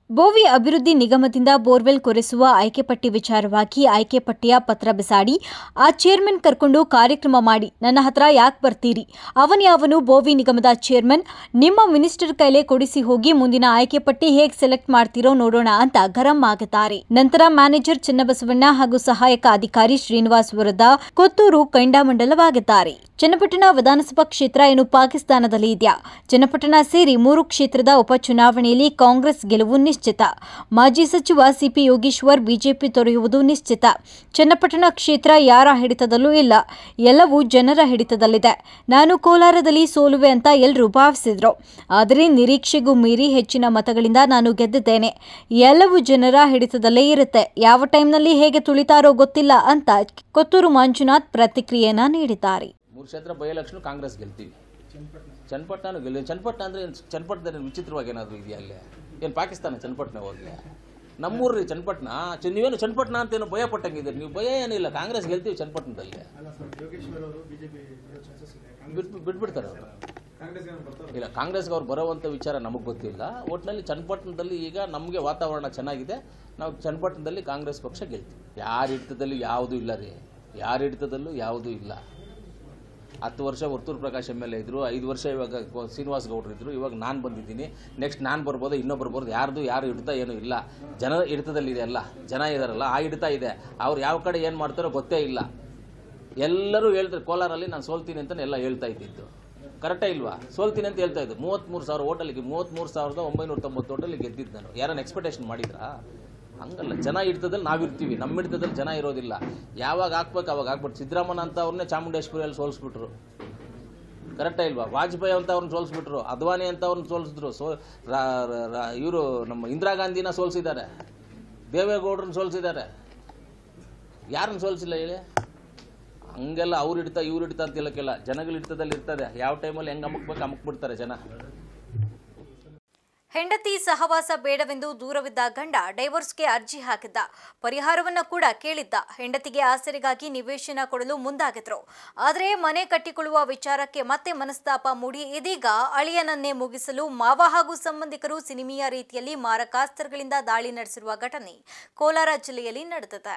ಬೋವಿ ಅಭಿವೃದ್ಧಿ ನಿಗಮದಿಂದ ಬೋರ್ವೆಲ್ ಕೊರೆಸುವ ಆಯ್ಕೆ ಪಟ್ಟಿ ವಿಚಾರವಾಗಿ ಆಯ್ಕೆ ಪಟ್ಟಿಯ ಪತ್ರ ಬಿಸಾಡಿ ಆ ಚೇರ್ಮನ್ ಕರ್ಕೊಂಡು ಕಾರ್ಯಕ್ರಮ ಮಾಡಿ ನನ್ನ ಹತ್ರ ಯಾಕೆ ಬರ್ತೀರಿ ಅವನ್ಯಾವನು ಬೋವಿ ನಿಗಮದ ಚೇರ್ಮನ್ ನಿಮ್ಮ ಮಿನಿಸ್ಟರ್ ಕೈಲೇ ಕೊಡಿಸಿ ಹೋಗಿ ಮುಂದಿನ ಆಯ್ಕೆ ಪಟ್ಟಿ ಹೇಗೆ ಸೆಲೆಕ್ಟ್ ಮಾಡ್ತೀರೋ ನೋಡೋಣ ಅಂತ ಗರಂ ಆಗುತ್ತಾರೆ ನಂತರ ಮ್ಯಾನೇಜರ್ ಚನ್ನಬಸವಣ್ಣ ಹಾಗೂ ಸಹಾಯಕ ಅಧಿಕಾರಿ ಶ್ರೀನಿವಾಸ್ ವಿರುದ್ಧ ಕೊತ್ತೂರು ಕೈಂಡಾಮಂಡಲವಾಗಿದ್ದಾರೆ ಚನ್ನಪಟ್ಟಣ ವಿಧಾನಸಭಾ ಕ್ಷೇತ್ರ ಏನು ಪಾಕಿಸ್ತಾನದಲ್ಲಿ ಇದೆಯಾ ಚನ್ನಪಟ್ಟಣ ಸೇರಿ ಮೂರು ಕ್ಷೇತ್ರದ ಉಪಚುನಾವಣೆಯಲ್ಲಿ ಕಾಂಗ್ರೆಸ್ ಗೆಲುವು ನಿಶ್ಚಿತ ಮಾಜಿ ಸಚಿವ ಸಿಪಿ ಯೋಗೀಶ್ವರ್ ಬಿಜೆಪಿ ತೊರೆಯುವುದು ನಿಶ್ಚಿತ ಚನ್ನಪಟ್ಟಣ ಕ್ಷೇತ್ರ ಯಾರ ಹಿಡಿತದಲ್ಲೂ ಇಲ್ಲ ಎಲ್ಲವೂ ಜನರ ಹಿಡಿತದಲ್ಲಿದೆ ನಾನು ಕೋಲಾರದಲ್ಲಿ ಸೋಲುವೆ ಅಂತ ಎಲ್ಲರೂ ಭಾವಿಸಿದ್ರು ಆದರೆ ನಿರೀಕ್ಷೆಗೂ ಮೀರಿ ಹೆಚ್ಚಿನ ಮತಗಳಿಂದ ನಾನು ಗೆದ್ದಿದ್ದೇನೆ ಎಲ್ಲವೂ ಜನರ ಹಿಡಿತದಲ್ಲೇ ಇರುತ್ತೆ ಯಾವ ಟೈಮ್ನಲ್ಲಿ ಹೇಗೆ ತುಳಿತಾರೋ ಗೊತ್ತಿಲ್ಲ ಅಂತ ಕೊತ್ತೂರು ಮಂಜುನಾಥ್ ಪ್ರತಿಕ್ರಿಯೆಯನ್ನ ನೀಡಿದ್ದಾರೆ ಮೂರು ಕ್ಷೇತ್ರ ಬೈ ಎಲೆಕ್ಷನ್ ಕಾಂಗ್ರೆಸ್ ಗೆಲ್ತೀವಿ ಚನ್ನಪಟ್ಟಣ ಗೆಲ್ಲ ಚನ್ನಪಟ್ಟಣ ಅಂದರೆ ಏನು ಚನ್ನಪಟ್ಟಣದಲ್ಲಿ ವಿಚಿತ್ರವಾಗಿ ಏನಾದರೂ ಇದೆಯಾ ಅಲ್ಲೇ ಏನು ಪಾಕಿಸ್ತಾನ ಚನ್ನಪಟ್ಟಣ ಹೋಗಿ ನಮ್ಮೂರು ರೀ ಚನ್ನಪಟ್ಟಣ ಚ- ನೀವೇನು ಚನ್ನಪಟ್ಟಣ ಅಂತ ಏನು ಭಯ ಪಟ್ಟಂಗಿದ್ದೀರಿ ನೀವು ಭಯ ಏನಿಲ್ಲ ಕಾಂಗ್ರೆಸ್ ಗೆಲ್ತೀವಿ ಚನ್ನಪಟ್ಟಣದಲ್ಲಿ ಬಿಟ್ಟು ಬಿಟ್ಬಿಡ್ತಾರೆ ಅವರು ಇಲ್ಲ ಕಾಂಗ್ರೆಸ್ಗೆ ಅವ್ರು ಬರೋವಂಥ ವಿಚಾರ ನಮಗೆ ಗೊತ್ತಿಲ್ಲ ಒಟ್ಟಿನಲ್ಲಿ ಚನ್ನಪಟ್ಟಣದಲ್ಲಿ ಈಗ ನಮಗೆ ವಾತಾವರಣ ಚೆನ್ನಾಗಿದೆ ನಾವು ಚನ್ನಪಟ್ಟಣದಲ್ಲಿ ಕಾಂಗ್ರೆಸ್ ಪಕ್ಷ ಗೆಲ್ತೀವಿ ಯಾರ ಹಿಡಿತದಲ್ಲಿ ಯಾವುದೂ ಇಲ್ಲ ರೀ ಯಾರ ಹಿಡಿತದಲ್ಲೂ ಯಾವುದೂ ಇಲ್ಲ ಹತ್ತು ವರ್ಷ Varthur Prakash M L A ಇದ್ರು ಐದು ವರ್ಷ ಇವಾಗ ಗೋ- ಶ್ರೀನಿವಾಸ್ ಗೌಡ್ರು ಇದ್ರು ಇವಾಗ ನಾನು ಬಂದಿದ್ದೀನಿ ನೆಕ್ಸ್ಟ್ ನಾನು ಬರ್ಬೋದು ಇನ್ನೊಬ್ರು ಬರ್ಬೋದು ಯಾರ್ದು ಯಾರು ಹಿಡಿತ ಏನೂ ಇಲ್ಲ ಜನ ಹಿಡಿತದಲ್ಲಿದೆ ಎಲ್ಲ ಜನ ಇದಾರಲ್ಲ ಆ ಹಿಡಿತ ಇದೆ ಅವ್ರು ಯಾವ ಕಡೆ ಏನು ಮಾಡ್ತಾರೋ ಗೊತ್ತೇ ಇಲ್ಲ ಎಲ್ಲರೂ ಹೇಳ್ತಾರೆ ಕೋಲಾರಲ್ಲಿ ನಾನು ಸೋಲ್ತೀನಿ ಅಂತ ಎಲ್ಲ ಹೇಳ್ತಾ ಇದ್ದಿದ್ದು ಕರೆಕ್ಟೇ ಇಲ್ವಾ ಸೋಲ್ತೀನಿ ಅಂತ ಹೇಳ್ತಾ ಇದ್ದು ಮೂವತ್ತ್ಮೂರು ಸಾವಿರ ಓಟಲ್ಲಿಗೆ ಮೂವತ್ತ್ಮೂರು ಸಾವಿರದ ಒಂಬೈನೂರ ತೊಂಬತ್ತು ಓಟಲ್ಲಿ ಗೆದ್ದಿದ್ದು ನಾನು ಯಾರನ್ನ ಎಕ್ಸ್ಪೆಕ್ಟೇಷನ್ ಮಾಡಿದ್ರಾ ಹಂಗಲ್ಲ ಜನ ಹಿಡ್ತದಲ್ಲಿ ನಾವಿರ್ತೀವಿ ನಮ್ಮ ಹಿಡ್ತದಲ್ಲಿ ಜನ ಇರೋದಿಲ್ಲ ಯಾವಾಗ ಹಾಕ್ಬೇಕು ಅವಾಗ ಹಾಕ್ಬಿಟ್ಟು ಸಿದ್ದರಾಮಯ್ಯ ಅಂತ ಅವ್ರನ್ನೇ ಚಾಮುಂಡೇಶ್ವರಿಯಲ್ಲಿ ಸೋಲಿಸ್ಬಿಟ್ರು ಕರೆಕ್ಟೇ ಇಲ್ವಾ ವಾಜಪೇಯಿ ಅಂತ ಅವ್ರನ್ನ ಸೋಲಿಸ್ಬಿಟ್ರು ಅದ್ವಾನಿ ಅಂತ ಅವ್ರನ್ನ ಸೋಲಿಸಿದ್ರು ಸೋ ಇವರು ನಮ್ಮ ಇಂದಿರಾ ಗಾಂಧಿನ ಸೋಲಿಸಿದ್ದಾರೆ ದೇವೇಗೌಡರನ್ನ ಸೋಲಿಸಿದ್ದಾರೆ ಯಾರನ್ನ ಸೋಲಿಸಿಲ್ಲ ಹೇಳಿ ಹಂಗೆಲ್ಲ ಅವ್ರು ಹಿಡ್ತಾ ಇವ್ರು ಹಿಡ್ತಾ ಅಂತ ಹೇಳಕ್ಕೆಲ್ಲ ಜನಗಳ ಹಿಡ್ತದಲ್ಲಿ ಇರ್ತದೆ ಯಾವ ಟೈಮಲ್ಲಿ ಹೆಂಗೆ ಅಮಕ್ಬೇಕು ಅಮಕ್ ಬಿಡ್ತಾರೆ ಜನ ಹೆಂಡತಿ ಸಹವಾಸ ಬೇಡವೆಂದು ದೂರವಿದ್ದ ಗಂಡ ಡೈವೋರ್ಸ್ಗೆ ಅರ್ಜಿ ಹಾಕಿದ್ದ ಪರಿಹಾರವನ್ನ ಕೂಡ ಕೇಳಿದ್ದ ಹೆಂಡತಿಗೆ ಆಸರೆಗಾಗಿ ನಿವೇಶನ ಕೊಡಲು ಮುಂದಾಗಿದ್ರು ಆದರೆ ಮನೆ ಕಟ್ಟಿಕೊಳ್ಳುವ ವಿಚಾರಕ್ಕೆ ಮತ್ತೆ ಮನಸ್ತಾಪ ಮೂಡಿ ಇದೀಗ ಅಳಿಯನನ್ನೇ ಮುಗಿಸಲು ಮಾವ ಹಾಗೂ ಸಂಬಂಧಿಕರು ಸಿನಿಮೀಯ ರೀತಿಯಲ್ಲಿ ಮಾರಕಾಸ್ತ್ರಗಳಿಂದ ದಾಳಿ ನಡೆಸಿರುವ ಘಟನೆ ಕೋಲಾರ ಜಿಲ್ಲೆಯಲ್ಲಿ ನಡೆದಿದೆ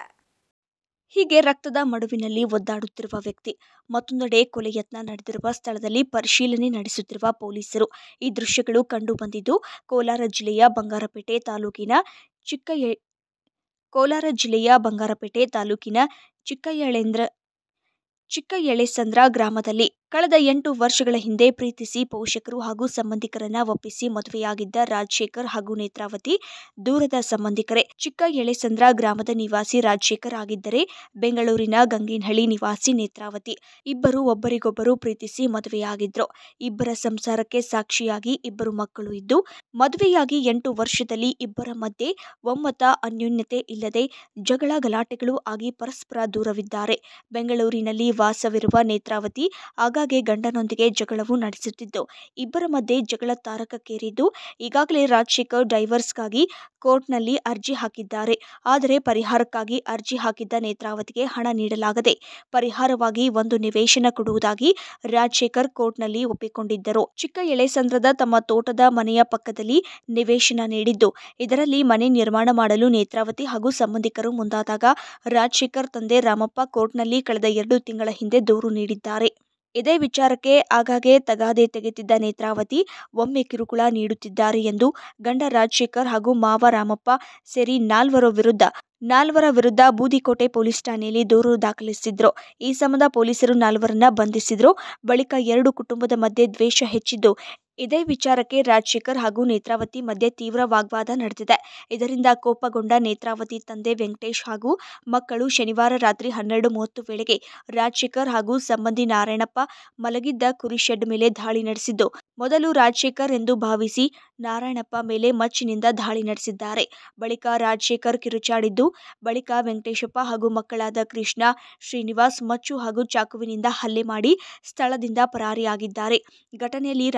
ಹೀಗೆ ರಕ್ತದ ಮಡುವಿನಲ್ಲಿ ಒದ್ದಾಡುತ್ತಿರುವ ವ್ಯಕ್ತಿ ಮತ್ತೊಂದೆಡೆ ಕೊಲೆ ಯತ್ನ ನಡೆದಿರುವ ಸ್ಥಳದಲ್ಲಿ ಪರಿಶೀಲನೆ ನಡೆಸುತ್ತಿರುವ ಪೊಲೀಸರು ಈ ದೃಶ್ಯಗಳು ಕಂಡು ಬಂದಿದ್ದು ಕೋಲಾರ ಜಿಲ್ಲೆಯ ಬಂಗಾರಪೇಟೆ ತಾಲೂಕಿನ ಚಿಕ್ಕ ಎ- ಕೋಲಾರ ಜಿಲ್ಲೆಯ ಬಂಗಾರಪೇಟೆ ತಾಲೂಕಿನ ಚಿಕ್ಕಯಳೇಂದ್ರ ಚಿಕ್ಕ ಎಳೆಸಂದ್ರ ಗ್ರಾಮದಲ್ಲಿ ಕಳೆದ ಎಂಟು ವರ್ಷಗಳ ಹಿಂದೆ ಪ್ರೀತಿಸಿ ಪೋಷಕರು ಹಾಗೂ ಸಂಬಂಧಿಕರನ್ನ ಒಪ್ಪಿಸಿ ಮದುವೆಯಾಗಿದ್ದ ರಾಜಶೇಖರ್ ಹಾಗೂ ನೇತ್ರಾವತಿ ದೂರದ ಸಂಬಂಧಿಕರೇ ಚಿಕ್ಕ ಎಳೆಸಂದ್ರ ಗ್ರಾಮದ ನಿವಾಸಿ ರಾಜಶೇಖರ್ ಆಗಿದ್ದರೆ ಬೆಂಗಳೂರಿನ ಗಂಗೇನಹಳ್ಳಿ ನಿವಾಸಿ ನೇತ್ರಾವತಿ ಇಬ್ಬರು ಒಬ್ಬರಿಗೊಬ್ಬರು ಪ್ರೀತಿಸಿ ಮದುವೆಯಾಗಿದ್ರು ಇಬ್ಬರ ಸಂಸಾರಕ್ಕೆ ಸಾಕ್ಷಿಯಾಗಿ ಇಬ್ಬರು ಮಕ್ಕಳು ಇದ್ದು ಮದುವೆಯಾಗಿ ಎಂಟು ವರ್ಷದಲ್ಲಿ ಇಬ್ಬರ ಮಧ್ಯೆ ಒಮ್ಮತ ಅನ್ಯೋನ್ಯತೆ ಇಲ್ಲದೆ ಜಗಳ ಗಲಾಟೆಗಳು ಆಗಿ ಪರಸ್ಪರ ದೂರವಿದ್ದಾರೆ ಬೆಂಗಳೂರಿನಲ್ಲಿ ವಾಸವಿರುವ ನೇತ್ರಾವತಿ ಆಗಾಗ್ಗೆ ಗಂಡನೊಂದಿಗೆ ಜಗಳವು ನಡೆಸುತ್ತಿದ್ದು ಇಬ್ಬರ ಮಧ್ಯೆ ಜಗಳ ತಾರಕಕ್ಕೇರಿದ್ದು ಈಗಾಗಲೇ ರಾಜಶೇಖರ್ ಡೈವರ್ಸ್ಗಾಗಿ ಕೋರ್ಟ್ನಲ್ಲಿ ಅರ್ಜಿ ಹಾಕಿದ್ದಾರೆ ಆದರೆ ಪರಿಹಾರಕ್ಕಾಗಿ ಅರ್ಜಿ ಹಾಕಿದ್ದ ನೇತ್ರಾವತಿಗೆ ಹಣ ನೀಡಲಾಗದೆ ಪರಿಹಾರವಾಗಿ ಒಂದು ನಿವೇಶನ ಕೊಡುವುದಾಗಿ ರಾಜಶೇಖರ್ ಕೋರ್ಟ್ನಲ್ಲಿ ಒಪ್ಪಿಕೊಂಡಿದ್ದರು ಚಿಕ್ಕ ಎಳೆಸಂದ್ರದ ತಮ್ಮ ತೋಟದ ಮನೆಯ ಪಕ್ಕದಲ್ಲಿ ನಿವೇಶನ ನೀಡಿದ್ದು ಇದರಲ್ಲಿ ಮನೆ ನಿರ್ಮಾಣ ಮಾಡಲು ನೇತ್ರಾವತಿ ಹಾಗೂ ಸಂಬಂಧಿಕರು ಮುಂದಾದಾಗ ರಾಜಶೇಖರ್ ತಂದೆ ರಾಮಪ್ಪ ಕೋರ್ಟ್ನಲ್ಲಿ ಕಳೆದ ಎರಡು ತಿಂಗಳ ಹಿಂದೆ ದೂರು ನೀಡಿದ್ದಾರೆ ಇದೇ ವಿಚಾರಕ್ಕೆ ಆಗಾಗ್ಗೆ ತಗಾದೆ ತೆಗೆತಿದ್ದ ನೇತ್ರಾವತಿ ಒಮ್ಮೆ ಕಿರುಕುಳ ನೀಡುತ್ತಿದ್ದಾರೆ ಎಂದು ಗಂಡ ರಾಜಶೇಖರ್ ಹಾಗೂ ಮಾವ ರಾಮಪ್ಪ ಸೇರಿ ನಾಲ್ವರ ವಿರುದ್ಧ ನಾಲ್ವರ ವಿರುದ್ಧ ಬೂದಿಕೋಟೆ ಪೊಲೀಸ್ ಠಾಣೆಯಲ್ಲಿ ದೂರು ದಾಖಲಿಸಿದ್ರು ಈ ಸಂಬಂಧ ಪೊಲೀಸರು ನಾಲ್ವರನ್ನ ಬಂಧಿಸಿದ್ರು ಬಳಿಕ ಎರಡು ಕುಟುಂಬದ ಮಧ್ಯೆ ದ್ವೇಷ ಹೆಚ್ಚಿದ್ದು ಇದೇ ವಿಚಾರಕ್ಕೆ ರಾಜಶೇಖರ್ ಹಾಗೂ ನೇತ್ರಾವತಿ ಮಧ್ಯೆ ತೀವ್ರ ವಾಗ್ವಾದ ನಡೆದಿದೆ ಇದರಿಂದ ಕೋಪಗೊಂಡ ನೇತ್ರಾವತಿ ತಂದೆ ವೆಂಕಟೇಶ್ ಹಾಗೂ ಮಕ್ಕಳು ಶನಿವಾರ ರಾತ್ರಿ ಹನ್ನೆರಡು ಮೂವತ್ತು ವೇಳೆಗೆ ರಾಜಶೇಖರ್ ಹಾಗೂ ಸಂಬಂಧಿ ನಾರಾಯಣಪ್ಪ ಮಲಗಿದ್ದ ಕುರಿ ಶೆಡ್ ಮೇಲೆ ದಾಳಿ ನಡೆಸಿದ್ದು ಮೊದಲು ರಾಜಶೇಖರ್ ಎಂದು ಭಾವಿಸಿ ನಾರಾಯಣಪ್ಪ ಮೇಲೆ ಮಚ್ಚಿನಿಂದ ದಾಳಿ ನಡೆಸಿದ್ದಾರೆ ಬಳಿಕ ರಾಜಶೇಖರ್ ಕಿರುಚಾಡಿದ್ದು ಬಳಿಕ ವೆಂಕಟೇಶಪ್ಪ ಹಾಗೂ ಮಕ್ಕಳಾದ ಕೃಷ್ಣ ಶ್ರೀನಿವಾಸ್ ಮಚ್ಚು ಹಾಗೂ ಚಾಕುವಿನಿಂದ ಹಲ್ಲೆ ಮಾಡಿ ಸ್ಥಳದಿಂದ ಪರಾರಿಯಾಗಿದ್ದಾರೆ ಘಟನೆಯಲ್ಲಿ ರಾಜಶೇಖರ್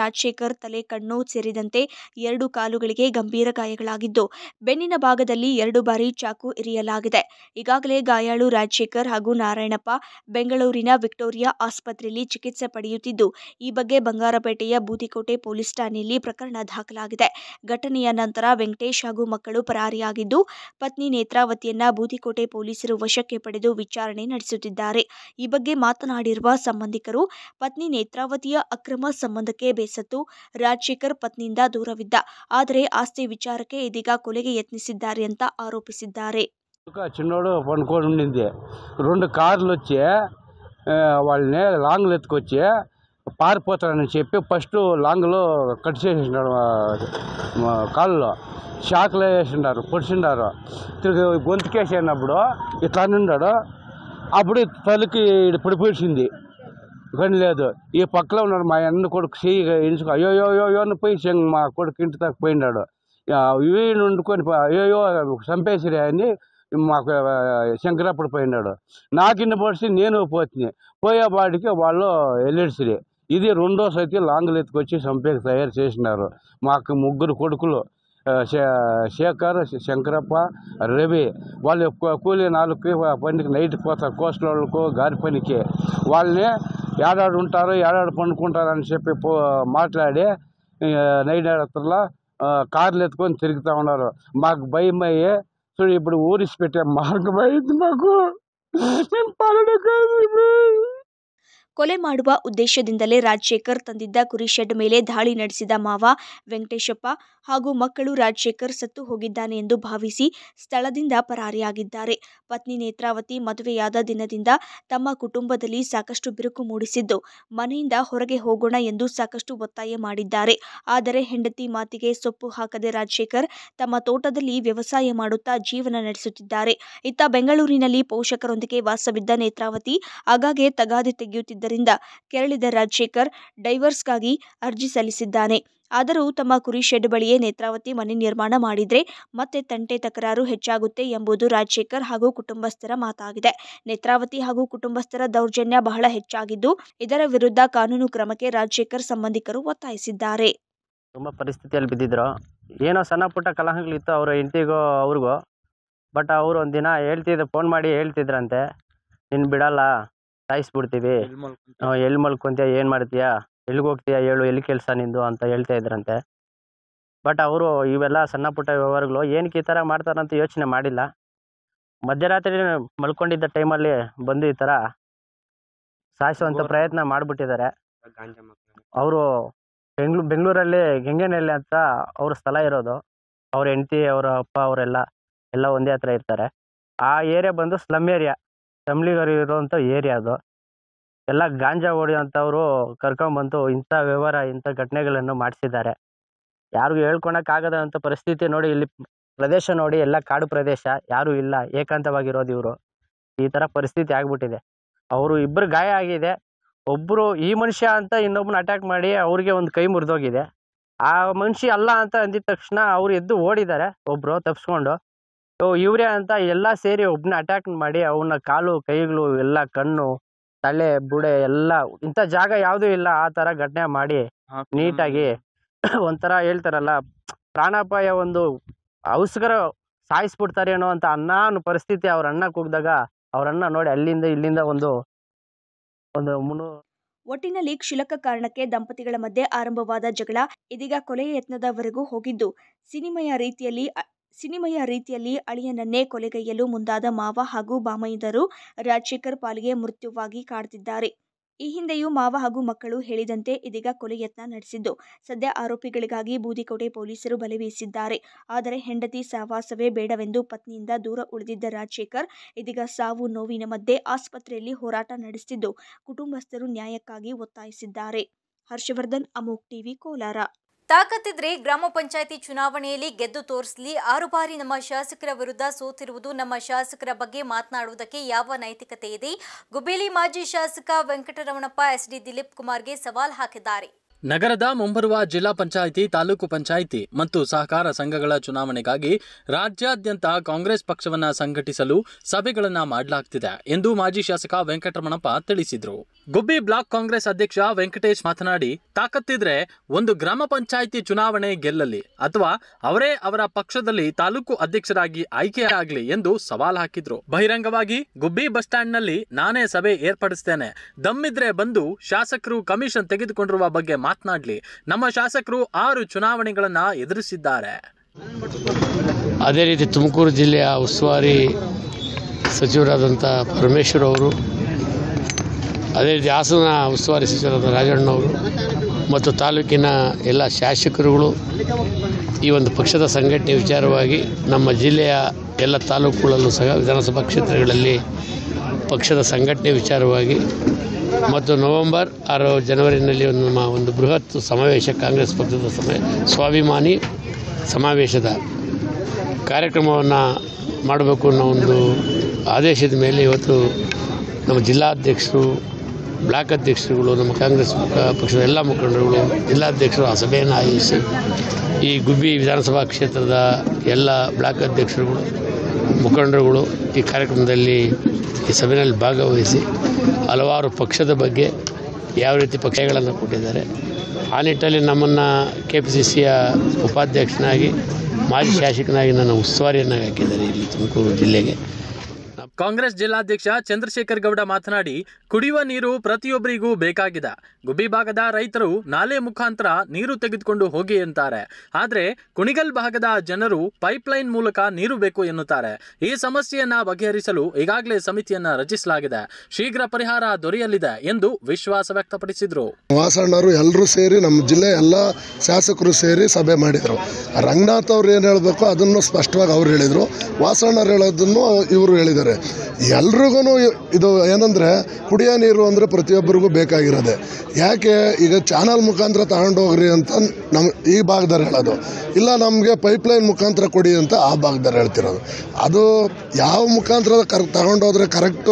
ರಾಜಶೇಖರ್ ತಲೆ ಕಣ್ಣು ಸೇರಿದಂತೆ ಎರಡು ಕಾಲುಗಳಿಗೆ ಗಂಭೀರ ಗಾಯಗಳಾಗಿದ್ದು ಬೆನ್ನಿನ ಭಾಗದಲ್ಲಿ ಎರಡು ಬಾರಿ ಚಾಕು ಇರಿಯಲಾಗಿದೆ ಈಗಾಗಲೇ ಗಾಯಾಳು ರಾಜಶೇಖರ್ ಹಾಗೂ ನಾರಾಯಣಪ್ಪ ಬೆಂಗಳೂರಿನ ವಿಕ್ಟೋರಿಯಾ ಆಸ್ಪತ್ರೆಯಲ್ಲಿ ಚಿಕಿತ್ಸೆ ಪಡೆಯುತ್ತಿದ್ದು ಈ ಬಗ್ಗೆ ಬಂಗಾರಪೇಟೆಯ ಬೂದಿಕೋಟೆ ಪೊಲೀಸ್ ಠಾಣೆಯಲ್ಲಿ ಪ್ರಕರಣ ದಾಖಲಾಗಿದೆ ಘಟನೆಯ ನಂತರ ವೆಂಕಟೇಶ್ ಹಾಗೂ ಮಕ್ಕಳು ಪರಾರಿಯಾಗಿದ್ದು ಪತ್ನಿ ನೇತ್ರಾವತಿಯನ್ನ ಬೂದಿಕೋಟೆ ಪೊಲೀಸರು ವಶಕ್ಕೆ ಪಡೆದು ವಿಚಾರಣೆ ನಡೆಸುತ್ತಿದ್ದಾರೆ ಈ ಬಗ್ಗೆ ಮಾತನಾಡಿರುವ ಸಂಬಂಧಿಕರು ಪತ್ನಿ ನೇತ್ರಾವತಿಯ ಅಕ್ರಮ ಸಂಬಂಧಕ್ಕೆ ಬೇಸತ್ತು ರಾಜಶೇಖರ್ ಪತ್ನಿಯಿಂದ ದೂರವಿದ್ದ ಆದರೆ ఆస్తి విచారకే ಇದೀಗ కొలెಗೆ యత్నిಸಿದ್ದಾರೆ ಅಂತ ఆరోపిಸಿದ್ದಾರೆ ఒక చిన్నోడు పనుకొని ఉండింది రెండు కార్లు వచ్చి ఆ, వాళ్ళని లాంగ్లు ఎత్తుకొచ్చి పారిపోతారని చెప్పి ఫస్ట్ లాంగ్లో కట్ చేసేసినాడు ఆ, మా కాళ్ళలో షాక్లో వేసిండారు పొడిచిండారు తిరిగి గొంతుకేసినప్పుడు ఇట్లా ఉన్నాడు అప్పుడు తలకి ఈడ పడిపోయింది కానీ లేదు ఈ పక్కలో ఉన్నాడు మా అన్న కొడుకు చెయ్యి ఎంచుకో అయ్యో అయ్యో అయ్యో అని పోయి చెంగ్ మా కొడుకు ఇంటి దాకా పోయినాడు ఇవి వండుకొని అయ్యో చంపేసిరే అని మాకు శంకరప్పుడు పోయినాడు నాకిన్న పరిస్థితి నేను పోతుంది పోయేపాటికి వాళ్ళు వెళ్ళేసిరి ఇది రెండో సైతి లాంగులు ఎత్తుకొచ్చి చంపేకి తయారు చేసినారు మాకు ముగ్గురు కొడుకులు ఆ, శే- శేఖర్ శంకరప్ప రవి వాళ్ళు కూ- కూలీ నాలుగుకి పనికి నైట్ పోతారు కోస్టల్ వాళ్ళకు గారి పనికి వాళ్ళని ఏడాడు ఉంటారు ఏడాడు పండుకుంటారు అని చెప్పి పో మాట్లాడి ఆ, నైట్ రాత్రుల్లో ఆ, కార్లు ఎత్తుకొని తిరుగుతూ ఉన్నారు మాకు భయం అయ్యి చూడు ఇప్పుడు ఊరిసి పెట్టే మార్గం అయింది మాకు మేము పడలేదు ಕೊಲೆ ಮಾಡುವ ಉದ್ದೇಶದಿಂದಲೇ ರಾಜಶೇಖರ್ ತಂದಿದ್ದ ಕುರಿ ಶೆಡ್ ಮೇಲೆ ದಾಳಿ ನಡೆಸಿದ ಮಾವ ವೆಂಕಟೇಶಪ್ಪ ಹಾಗೂ ಮಕ್ಕಳು ರಾಜಶೇಖರ್ ಸತ್ತು ಹೋಗಿದ್ದಾನೆ ಎಂದು ಭಾವಿಸಿ ಸ್ಥಳದಿಂದ ಪರಾರಿಯಾಗಿದ್ದಾರೆ ಪತ್ನಿ ನೇತ್ರಾವತಿ ಮದುವೆಯಾದ ದಿನದಿಂದ ತಮ್ಮ ಕುಟುಂಬದಲ್ಲಿ ಸಾಕಷ್ಟು ಬಿರುಕು ಮೂಡಿಸಿದ್ದು ಮನೆಯಿಂದ ಹೊರಗೆ ಹೋಗೋಣ ಎಂದು ಸಾಕಷ್ಟು ಒತ್ತಾಯ ಮಾಡಿದ್ದಾರೆ ಆದರೆ ಹೆಂಡತಿ ಮಾತಿಗೆ ಸೊಪ್ಪು ಹಾಕದೆ ರಾಜಶೇಖರ್ ತಮ್ಮ ತೋಟದಲ್ಲಿ ವ್ಯವಸಾಯ ಮಾಡುತ್ತಾ ಜೀವನ ನಡೆಸುತ್ತಿದ್ದಾರೆ ಇತ್ತ ಬೆಂಗಳೂರಿನಲ್ಲಿ ಪೋಷಕರೊಂದಿಗೆ ವಾಸವಿದ್ದ ನೇತ್ರಾವತಿ ಆಗಾಗ್ಗೆ ತಗಾದೆ ತೆಗೆಯುತ್ತಿದ್ದರಿಂದ ಕೆರಳಿದ ರಾಜಶೇಖರ್ ಡೈವರ್ಸ್ಗಾಗಿ ಅರ್ಜಿ ಸಲ್ಲಿಸಿದ್ದಾನೆ ಆದರೂ ತಮ್ಮ ಕುರಿ ಶೆಡ್ ಬಳಿಯೇ ನೇತ್ರಾವತಿ ಮನೆ ನಿರ್ಮಾಣ ಮಾಡಿದ್ರೆ ಮತ್ತೆ ತಂಟೆ ತಕರಾರು ಹೆಚ್ಚಾಗುತ್ತೆ ಎಂಬುದು ರಾಜಶೇಖರ್ ಹಾಗೂ ಕುಟುಂಬಸ್ಥರ ಮಾತಾಗಿದೆ ನೇತ್ರಾವತಿ ಹಾಗೂ ಕುಟುಂಬಸ್ಥರ ದೌರ್ಜನ್ಯ ಬಹಳ ಹೆಚ್ಚಾಗಿದ್ದು ಇದರ ವಿರುದ್ಧ ಕಾನೂನು ಕ್ರಮಕ್ಕೆ ರಾಜಶೇಖರ್ ಸಂಬಂಧಿಕರು ಒತ್ತಾಯಿಸಿದ್ದಾರೆ ತುಂಬ ಪರಿಸ್ಥಿತಿಯಲ್ಲಿ ಬಿದ್ದಿದ್ರು ಏನೋ ಸಣ್ಣ ಪುಟ್ಟ ಕಲಹಗಳಿತ್ತು ಅವ್ರ ಹೆಂಡ್ತಿಗೂ ಅವ್ರಿಗೂ ಬಟ್ ಅವರು ಒಂದಿನ ಹೇಳ್ತಿದ್ರು ಫೋನ್ ಮಾಡಿ ಹೇಳ್ತಿದ್ರಂತೆ ನಿನ್ನ ಬಿಡಲ್ಲ ಸಾಯಿಸ್ಬಿಡ್ತೀವಿ ಎಲ್ಲಿ ಮಲ್ಕೊಂತೀಯ ಏನು ಮಾಡ್ತೀಯ ಎಲ್ಲಿಗೆ ಹೋಗ್ತೀಯ ಹೇಳು ಎಲ್ಲಿ ಕೆಲಸ ನಿಂದು ಅಂತ ಹೇಳ್ತಾ ಇದ್ರಂತೆ ಬಟ್ ಅವರು ಇವೆಲ್ಲ ಸಣ್ಣ ಪುಟ್ಟ ವ್ಯವಹಾರಗಳು ಏನಕ್ಕೆ ಈ ಥರ ಮಾಡ್ತಾರಂತ ಯೋಚನೆ ಮಾಡಿಲ್ಲ ಮಧ್ಯರಾತ್ರಿ ಮಲ್ಕೊಂಡಿದ್ದ ಟೈಮಲ್ಲಿ ಬಂದು ಈ ಥರ ಸಾಯಿಸುವಂಥ ಪ್ರಯತ್ನ ಮಾಡಿಬಿಟ್ಟಿದ್ದಾರೆ ಅವರು ಬೆಂಗ್ಳೂ ಬೆಂಗಳೂರಲ್ಲಿ ಗಂಗೆನಹಳ್ಳಿ ಅಂತ ಅವ್ರ ಸ್ಥಳ ಇರೋದು ಅವ್ರ ಹೆಂಡ್ತಿ ಅವರ ಅಪ್ಪ ಅವರೆಲ್ಲ ಎಲ್ಲ ಒಂದೇ ಹತ್ರ ಇರ್ತಾರೆ ಆ ಏರಿಯಾ ಬಂದು ಸ್ಲಮ್ ಏರಿಯಾ ತಮ್ಲಿಗರು ಇರುವಂಥ ಏರಿಯಾ ಅದು ಎಲ್ಲ ಗಾಂಜಾ ಹೊಡೆಯುವಂಥವ್ರು ಕರ್ಕೊಂಬಂದು ಇಂಥ ವ್ಯವಹಾರ ಇಂಥ ಘಟನೆಗಳನ್ನು ಮಾಡಿಸಿದ್ದಾರೆ ಯಾರಿಗೂ ಹೇಳ್ಕೊಳಕ್ಕಾಗದ ಅಂಥ ಪರಿಸ್ಥಿತಿ ನೋಡಿ ಇಲ್ಲಿ ಪ್ರದೇಶ ನೋಡಿ ಎಲ್ಲ ಕಾಡು ಪ್ರದೇಶ ಯಾರೂ ಇಲ್ಲ ಏಕಾಂತವಾಗಿರೋದು ಇವರು ಈ ಥರ ಪರಿಸ್ಥಿತಿ ಆಗ್ಬಿಟ್ಟಿದೆ ಅವರು ಇಬ್ಬರು ಗಾಯ ಆಗಿದೆ ಒಬ್ಬರು ಈ ಮನುಷ್ಯ ಅಂತ ಇನ್ನೊಬ್ಬನ ಅಟ್ಯಾಕ್ ಮಾಡಿ ಅವ್ರಿಗೆ ಒಂದು ಕೈ ಮುರಿದೋಗಿದೆ ಆ ಮನುಷ್ಯ ಅಲ್ಲ ಅಂತ ಅಂದಿದ ತಕ್ಷಣ ಅವ್ರು ಎದ್ದು ಓಡಿದ್ದಾರೆ ಒಬ್ಬರು ತಪ್ಪಿಸ್ಕೊಂಡು ಓ ಇವರೇ ಅಂತ ಎಲ್ಲ ಸೇರಿ ಒಬ್ಬನ ಅಟ್ಯಾಕ್ ಮಾಡಿ ಅವನ ಕಾಲು ಕೈಗಳು ಎಲ್ಲ ಕಣ್ಣು ತಲೆ ಬುಡೆ ಎಲ್ಲ ಇಂಥ ಜಾಗ ಯಾವುದೂ ಇಲ್ಲ ಆ ಥರ ಘಟನೆ ಮಾಡಿ ನೀಟಾಗಿ ಒಂಥರ ಹೇಳ್ತಾರಲ್ಲ ಪ್ರಾಣಾಪಾಯ ಒಂದು ಅವಸ್ಕರ ಸಾಯಿಸ್ಬಿಡ್ತಾರೆ ಅನ್ನೋ ಅಂತ ಅನ್ನ ಅನ್ನೋ ಪರಿಸ್ಥಿತಿ ಅವ್ರ ಅಣ್ಣ ಕೂಗಿದಾಗ ಅವ್ರ ಅಣ್ಣ ನೋಡಿ ಅಲ್ಲಿಂದ ಇಲ್ಲಿಂದ ಒಂದು ಒಂದು ಮುನ್ನೂ ಒಟ್ಟಿನಲ್ಲಿ ಕ್ಷುಲಕ ಕಾರಣಕ್ಕೆ ದಂಪತಿಗಳ ಮಧ್ಯೆ ಆರಂಭವಾದ ಜಗಳ ಇದೀಗ ಕೊಲೆಯ ಯತ್ನದವರೆಗೂ ಹೋಗಿದ್ದು ಸಿನಿಮೆಯ ರೀತಿಯಲ್ಲಿ ಅ- ಸಿನಿಮೆಯ ರೀತಿಯಲ್ಲಿ ಅಳಿಯನನ್ನೇ ಕೊಲೆಗೈಯಲು ಮುಂದಾದ ಮಾವ ಹಾಗೂ ಬಾಮೈದರು ರಾಜಶೇಖರ್ ಪಾಲಿಗೆ ಮೃತ್ಯುವಾಗಿ ಕಾಡ್ತಿದ್ದಾರೆ ಈ ಹಿಂದೆಯೂ ಮಾವ ಹಾಗೂ ಮಕ್ಕಳು ಹೇಳಿದಂತೆ ಇದೀಗ ಕೊಲೆ ಯತ್ನ ನಡೆಸಿದ್ದು ಸದ್ಯ ಆರೋಪಿಗಳಿಗಾಗಿ ಬೂದಿಕೋಟೆ ಪೊಲೀಸರು ಬಲೆ ಬೀಸಿದ್ದಾರೆ ಆದರೆ ಹೆಂಡತಿ ಸಹವಾಸವೇ ಬೇಡವೆಂದು ಪತ್ನಿಯಿಂದ ದೂರ ಉಳಿದಿದ್ದ ರಾಜಶೇಖರ್ ಇದೀಗ ಸಾವು ನೋವಿನ ಮಧ್ಯೆ ಆಸ್ಪತ್ರೆಯಲ್ಲಿ ಹೋರಾಟ ನಡೆಸುತ್ತಿದ್ದು ಕುಟುಂಬಸ್ಥರು ನ್ಯಾಯಕ್ಕಾಗಿ ಒತ್ತಾಯಿಸಿದ್ದಾರೆ ಹರ್ಷವರ್ಧನ್ ಅಮೋಕ್ ಟಿವಿ ಕೋಲಾರ ತಾಕತ್ತಿದ್ರೆ ಗ್ರಾಮ ಪಂಚಾಯಿತಿ ಚುನಾವಣೆಯಲ್ಲಿ ಗೆದ್ದು ತೋರಿಸಲಿ ಆರು ಬಾರಿ ನಮ್ಮ ಶಾಸಕರ ವಿರುದ್ಧ ಸೋತಿರುವುದು ನಮ್ಮ ಶಾಸಕರ ಬಗ್ಗೆ ಮಾತನಾಡುವುದಕ್ಕೆ ಯಾವ ನೈತಿಕತೆ ಇದೆ ಗುಬೇಲಿ ಮಾಜಿ ಶಾಸಕ ವೆಂಕಟರಮಣಪ್ಪ ಎಸ್ಡಿ ದಿಲೀಪ್ ಕುಮಾರ್ಗೆ ಸವಾಲ್ ಹಾಕಿದ್ದಾರೆ ನಗರದ ಮುಂಬರುವ ಜಿಲ್ಲಾ ಪಂಚಾಯಿತಿ ತಾಲೂಕು ಪಂಚಾಯಿತಿ ಮತ್ತು ಸಹಕಾರ ಸಂಘಗಳ ಚುನಾವಣೆಗಾಗಿ ರಾಜ್ಯಾದ್ಯಂತ ಕಾಂಗ್ರೆಸ್ ಪಕ್ಷವನ್ನ ಸಂಘಟಿಸಲು ಸಭೆಗಳನ್ನ ಮಾಡಲಾಗ್ತಿದೆ ಎಂದು ಮಾಜಿ ಶಾಸಕ ವೆಂಕಟರಮಣಪ್ಪ ತಿಳಿಸಿದರು ಗುಬ್ಬಿ ಬ್ಲಾಕ್ ಕಾಂಗ್ರೆಸ್ ಅಧ್ಯಕ್ಷ ವೆಂಕಟೇಶ್ ಮಾತನಾಡಿ ತಾಕತ್ತಿದ್ರೆ ಒಂದು ಗ್ರಾಮ ಪಂಚಾಯಿತಿ ಚುನಾವಣೆ ಗೆಲ್ಲಲಿ ಅಥವಾ ಅವರೇ ಅವರ ಪಕ್ಷದಲ್ಲಿ ತಾಲೂಕು ಅಧ್ಯಕ್ಷರಾಗಿ ಆಯ್ಕೆಯಾಗಲಿ ಎಂದು ಸವಾಲ್ ಹಾಕಿದ್ರು ಬಹಿರಂಗವಾಗಿ ಗುಬ್ಬಿ ಬಸ್ ಸ್ಟ್ಯಾಂಡ್ನಲ್ಲಿ ನಾನೇ ಸಭೆ ಏರ್ಪಡಿಸ್ತೇನೆ ದಮ್ಮಿದ್ರೆ ಬಂದು ಶಾಸಕರು ಕಮಿಷನ್ ತೆಗೆದುಕೊಂಡಿರುವ ಬಗ್ಗೆ ಮಾತನಾಡ್ಲಿ ನಮ್ಮ ಶಾಸಕರು ಆರು ಚುನಾವಣೆಗಳನ್ನ ಎದುರಿಸಿದ್ದಾರೆ ಅದೇ ರೀತಿ ತುಮಕೂರು ಜಿಲ್ಲೆಯ ಉಸ್ತುವಾರಿ ಸಚಿವರಾದಂಥ ಪರಮೇಶ್ವರ್ ಅವರು ಅದೇ ರೀತಿ ಹಾಸನ ಉಸ್ತುವಾರಿ ಸಚಿವರಾದ ರಾಜಣ್ಣವರು ಮತ್ತು ತಾಲೂಕಿನ ಎಲ್ಲ ಶಾಸಕರುಗಳು ಈ ಒಂದು ಪಕ್ಷದ ಸಂಘಟನೆ ವಿಚಾರವಾಗಿ ನಮ್ಮ ಜಿಲ್ಲೆಯ ಎಲ್ಲ ತಾಲೂಕುಗಳಲ್ಲೂ ಸಹ ವಿಧಾನಸಭಾ ಕ್ಷೇತ್ರಗಳಲ್ಲಿ ಪಕ್ಷದ ಸಂಘಟನೆ ವಿಚಾರವಾಗಿ ಮತ್ತು ನವೆಂಬರ್ ಆರು ಜನವರಿನಲ್ಲಿ ಒಂದು ನಮ್ಮ ಒಂದು ಬೃಹತ್ ಸಮಾವೇಶ ಕಾಂಗ್ರೆಸ್ ಪಕ್ಷದ ಸಮಯ ಸ್ವಾಭಿಮಾನಿ ಸಮಾವೇಶದ ಕಾರ್ಯಕ್ರಮವನ್ನು ಮಾಡಬೇಕು ಅನ್ನೋ ಒಂದು ಆದೇಶದ ಮೇಲೆ ಇವತ್ತು ನಮ್ಮ ಜಿಲ್ಲಾಧ್ಯಕ್ಷರು ಬ್ಲಾಕ್ ಅಧ್ಯಕ್ಷರುಗಳು ನಮ್ಮ ಕಾಂಗ್ರೆಸ್ ಪಕ್ಷ- ಪಕ್ಷದ ಎಲ್ಲ ಮುಖಂಡರುಗಳು ಜಿಲ್ಲಾಧ್ಯಕ್ಷರು ಆ ಸಭೆಯನ್ನು ಆಯೋಜಿಸಿ ಈ ಗುಬ್ಬಿ ವಿಧಾನಸಭಾ ಕ್ಷೇತ್ರದ ಎಲ್ಲ ಬ್ಲಾಕ್ ಅಧ್ಯಕ್ಷರುಗಳು ಮುಖಂಡರುಗಳು ಈ ಕಾರ್ಯಕ್ರಮದಲ್ಲಿ ಈ ಸಭೆಯಲ್ಲಿ ಭಾಗವಹಿಸಿ ಹಲವಾರು ಪಕ್ಷದ ಬಗ್ಗೆ ಯಾವ ರೀತಿ ಪಕ್ಷಗಳನ್ನು ಕೊಟ್ಟಿದ್ದಾರೆ ಆ ನಿಟ್ಟಲ್ಲಿ ನಮ್ಮನ್ನು ಕೆ ಪಿ ಸಿ ಸಿಯ ಉಪಾಧ್ಯಕ್ಷನಾಗಿ ಮಾಜಿ ಶಾಸಕನಾಗಿ ನನ್ನ ಉಸ್ತುವಾರಿಯನ್ನಾಗಿ ಹಾಕಿದ್ದಾರೆ ಇಲ್ಲಿ ತುಮಕೂರು ಜಿಲ್ಲೆಗೆ ಕಾಂಗ್ರೆಸ್ ಜಿಲ್ಲಾಧ್ಯಕ್ಷ ಚಂದ್ರಶೇಖರ್ ಗೌಡ ಮಾತನಾಡಿ ಕುಡಿಯುವ ನೀರು ಪ್ರತಿಯೊಬ್ಬರಿಗೂ ಬೇಕಾಗಿದೆ ಗುಬ್ಬಿ ಭಾಗದ ರೈತರು ನಾಲೆ ಮುಖಾಂತರ ನೀರು ತೆಗೆದುಕೊಂಡು ಹೋಗಿ ಅಂತಾರೆ ಆದರೆ ಕುಣಿಗಲ್ ಭಾಗದ ಜನರು ಪೈಪ್ಲೈನ್ ಮೂಲಕ ನೀರು ಬೇಕು ಎನ್ನುತ್ತಾರೆ ಈ ಸಮಸ್ಯೆಯನ್ನ ಬಗೆಹರಿಸಲು ಈಗಾಗಲೇ ಸಮಿತಿಯನ್ನ ರಚಿಸಲಾಗಿದೆ ಶೀಘ್ರ ಪರಿಹಾರ ದೊರೆಯಲಿದೆ ಎಂದು ವಿಶ್ವಾಸ ವ್ಯಕ್ತಪಡಿಸಿದ್ರು ವಾಸಣ್ಣವರು ಎಲ್ಲರೂ ಸೇರಿ ನಮ್ಮ ಜಿಲ್ಲೆ ಎಲ್ಲ ಶಾಸಕರು ಸೇರಿ ಸಭೆ ಮಾಡಿದರು ರಂಗನಾಥ್ ಅವ್ರು ಏನು ಹೇಳಬೇಕು ಅದನ್ನು ಸ್ಪಷ್ಟವಾಗಿ ಅವ್ರು ಹೇಳಿದರು ವಾಸಣ್ಣವ್ರು ಹೇಳೋದನ್ನು ಇವರು ಹೇಳಿದ್ದಾರೆ ಎಲ್ರಿಗೂ ಇದು ಏನಂದರೆ ಕುಡಿಯೋ ನೀರು ಅಂದರೆ ಪ್ರತಿಯೊಬ್ಬರಿಗೂ ಬೇಕಾಗಿರೋದೆ ಯಾಕೆ ಈಗ ಚಾನಲ್ ಮುಖಾಂತರ ತಗೊಂಡೋಗ್ರಿ ಅಂತ ನಮ್ಮ ಈ ಭಾಗದವ್ರು ಹೇಳೋದು ಇಲ್ಲ ನಮಗೆ ಪೈಪ್ಲೈನ್ ಮುಖಾಂತರ ಕೊಡಿ ಅಂತ ಆ ಭಾಗದವ್ರು ಹೇಳ್ತಿರೋದು ಅದು ಯಾವ ಮುಖಾಂತರ ಕರ್ ತಗೊಂಡೋದ್ರೆ ಕರೆಕ್ಟು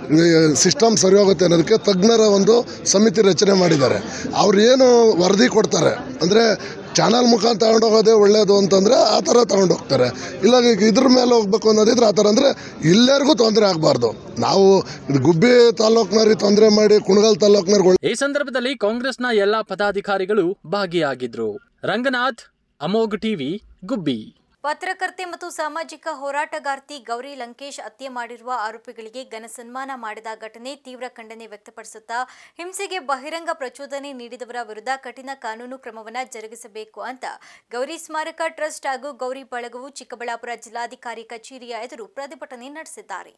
ಸಿಸ್ಟಮ್ ಸರಿ ಹೋಗುತ್ತೆ ಅನ್ನೋದಕ್ಕೆ ತಜ್ಞರ ಒಂದು ಸಮಿತಿ ರಚನೆ ಮಾಡಿದ್ದಾರೆ ಅವ್ರು ಏನು ವರದಿ ಕೊಡ್ತಾರೆ ಅಂದರೆ ಚಾನಲ್ ಮುಖಾಂತರ ತಗೊಂಡೋಗೋದೇ ಒಳ್ಳೆಯದು ಅಂತಂದರೆ ಆ ಥರ ತಗೊಂಡೋಗ್ತಾರೆ ಇಲ್ಲ ಈಗ ಇದ್ರ ಮೇಲೆ ಹೋಗ್ಬೇಕು ಅನ್ನೋದಿದ್ರೆ ಆ ಥರ ಅಂದರೆ ಎಲ್ಲರಿಗೂ ತೊಂದರೆ ಆಗಬಾರ್ದು ನಾವು ಇದು ಗುಬ್ಬಿ ತಾಲೂಕಿನವ್ರಿಗೆ ತೊಂದರೆ ಮಾಡಿ ಕುಣಗಲ್ ತಾಲೂಕಿನವ್ರಿಗೆ ಈ ಸಂದರ್ಭದಲ್ಲಿ ಕಾಂಗ್ರೆಸ್ನ ಎಲ್ಲಾ ಪದಾಧಿಕಾರಿಗಳು ಭಾಗಿಯಾಗಿದ್ರು ರಂಗನಾಥ್ ಅಮೋಘ್ ಟಿವಿ ಗುಬ್ಬಿ ಪತ್ರಕರ್ತೆ ಮತ್ತು ಸಾಮಾಜಿಕ ಹೋರಾಟಗಾರ್ತಿ ಗೌರಿ ಲಂಕೇಶ್ ಹತ್ಯೆ ಮಾಡಿರುವ ಆರೋಪಿಗಳಿಗೆ ಘನ ಸನ್ಮಾನ ಮಾಡಿದ ಘಟನೆ ತೀವ್ರ ಖಂಡನೆ ವ್ಯಕ್ತಪಡಿಸುತ್ತಾ ಹಿಂಸೆಗೆ ಬಹಿರಂಗ ಪ್ರಚೋದನೆ ನೀಡಿದವರ ವಿರುದ್ಧ ಕಠಿಣ ಕಾನೂನು ಕ್ರಮವನ್ನು ಜರುಗಿಸಬೇಕು ಅಂತ ಗೌರಿ ಸ್ಮಾರಕ ಟ್ರಸ್ಟ್ ಹಾಗೂ ಗೌರಿ ಬಳಗವು ಚಿಕ್ಕಬಳ್ಳಾಪುರ ಜಿಲ್ಲಾಧಿಕಾರಿ ಕಚೇರಿಯ ಎದುರು ಪ್ರತಿಭಟನೆ ನಡೆಸಿದ್ದಾರೆ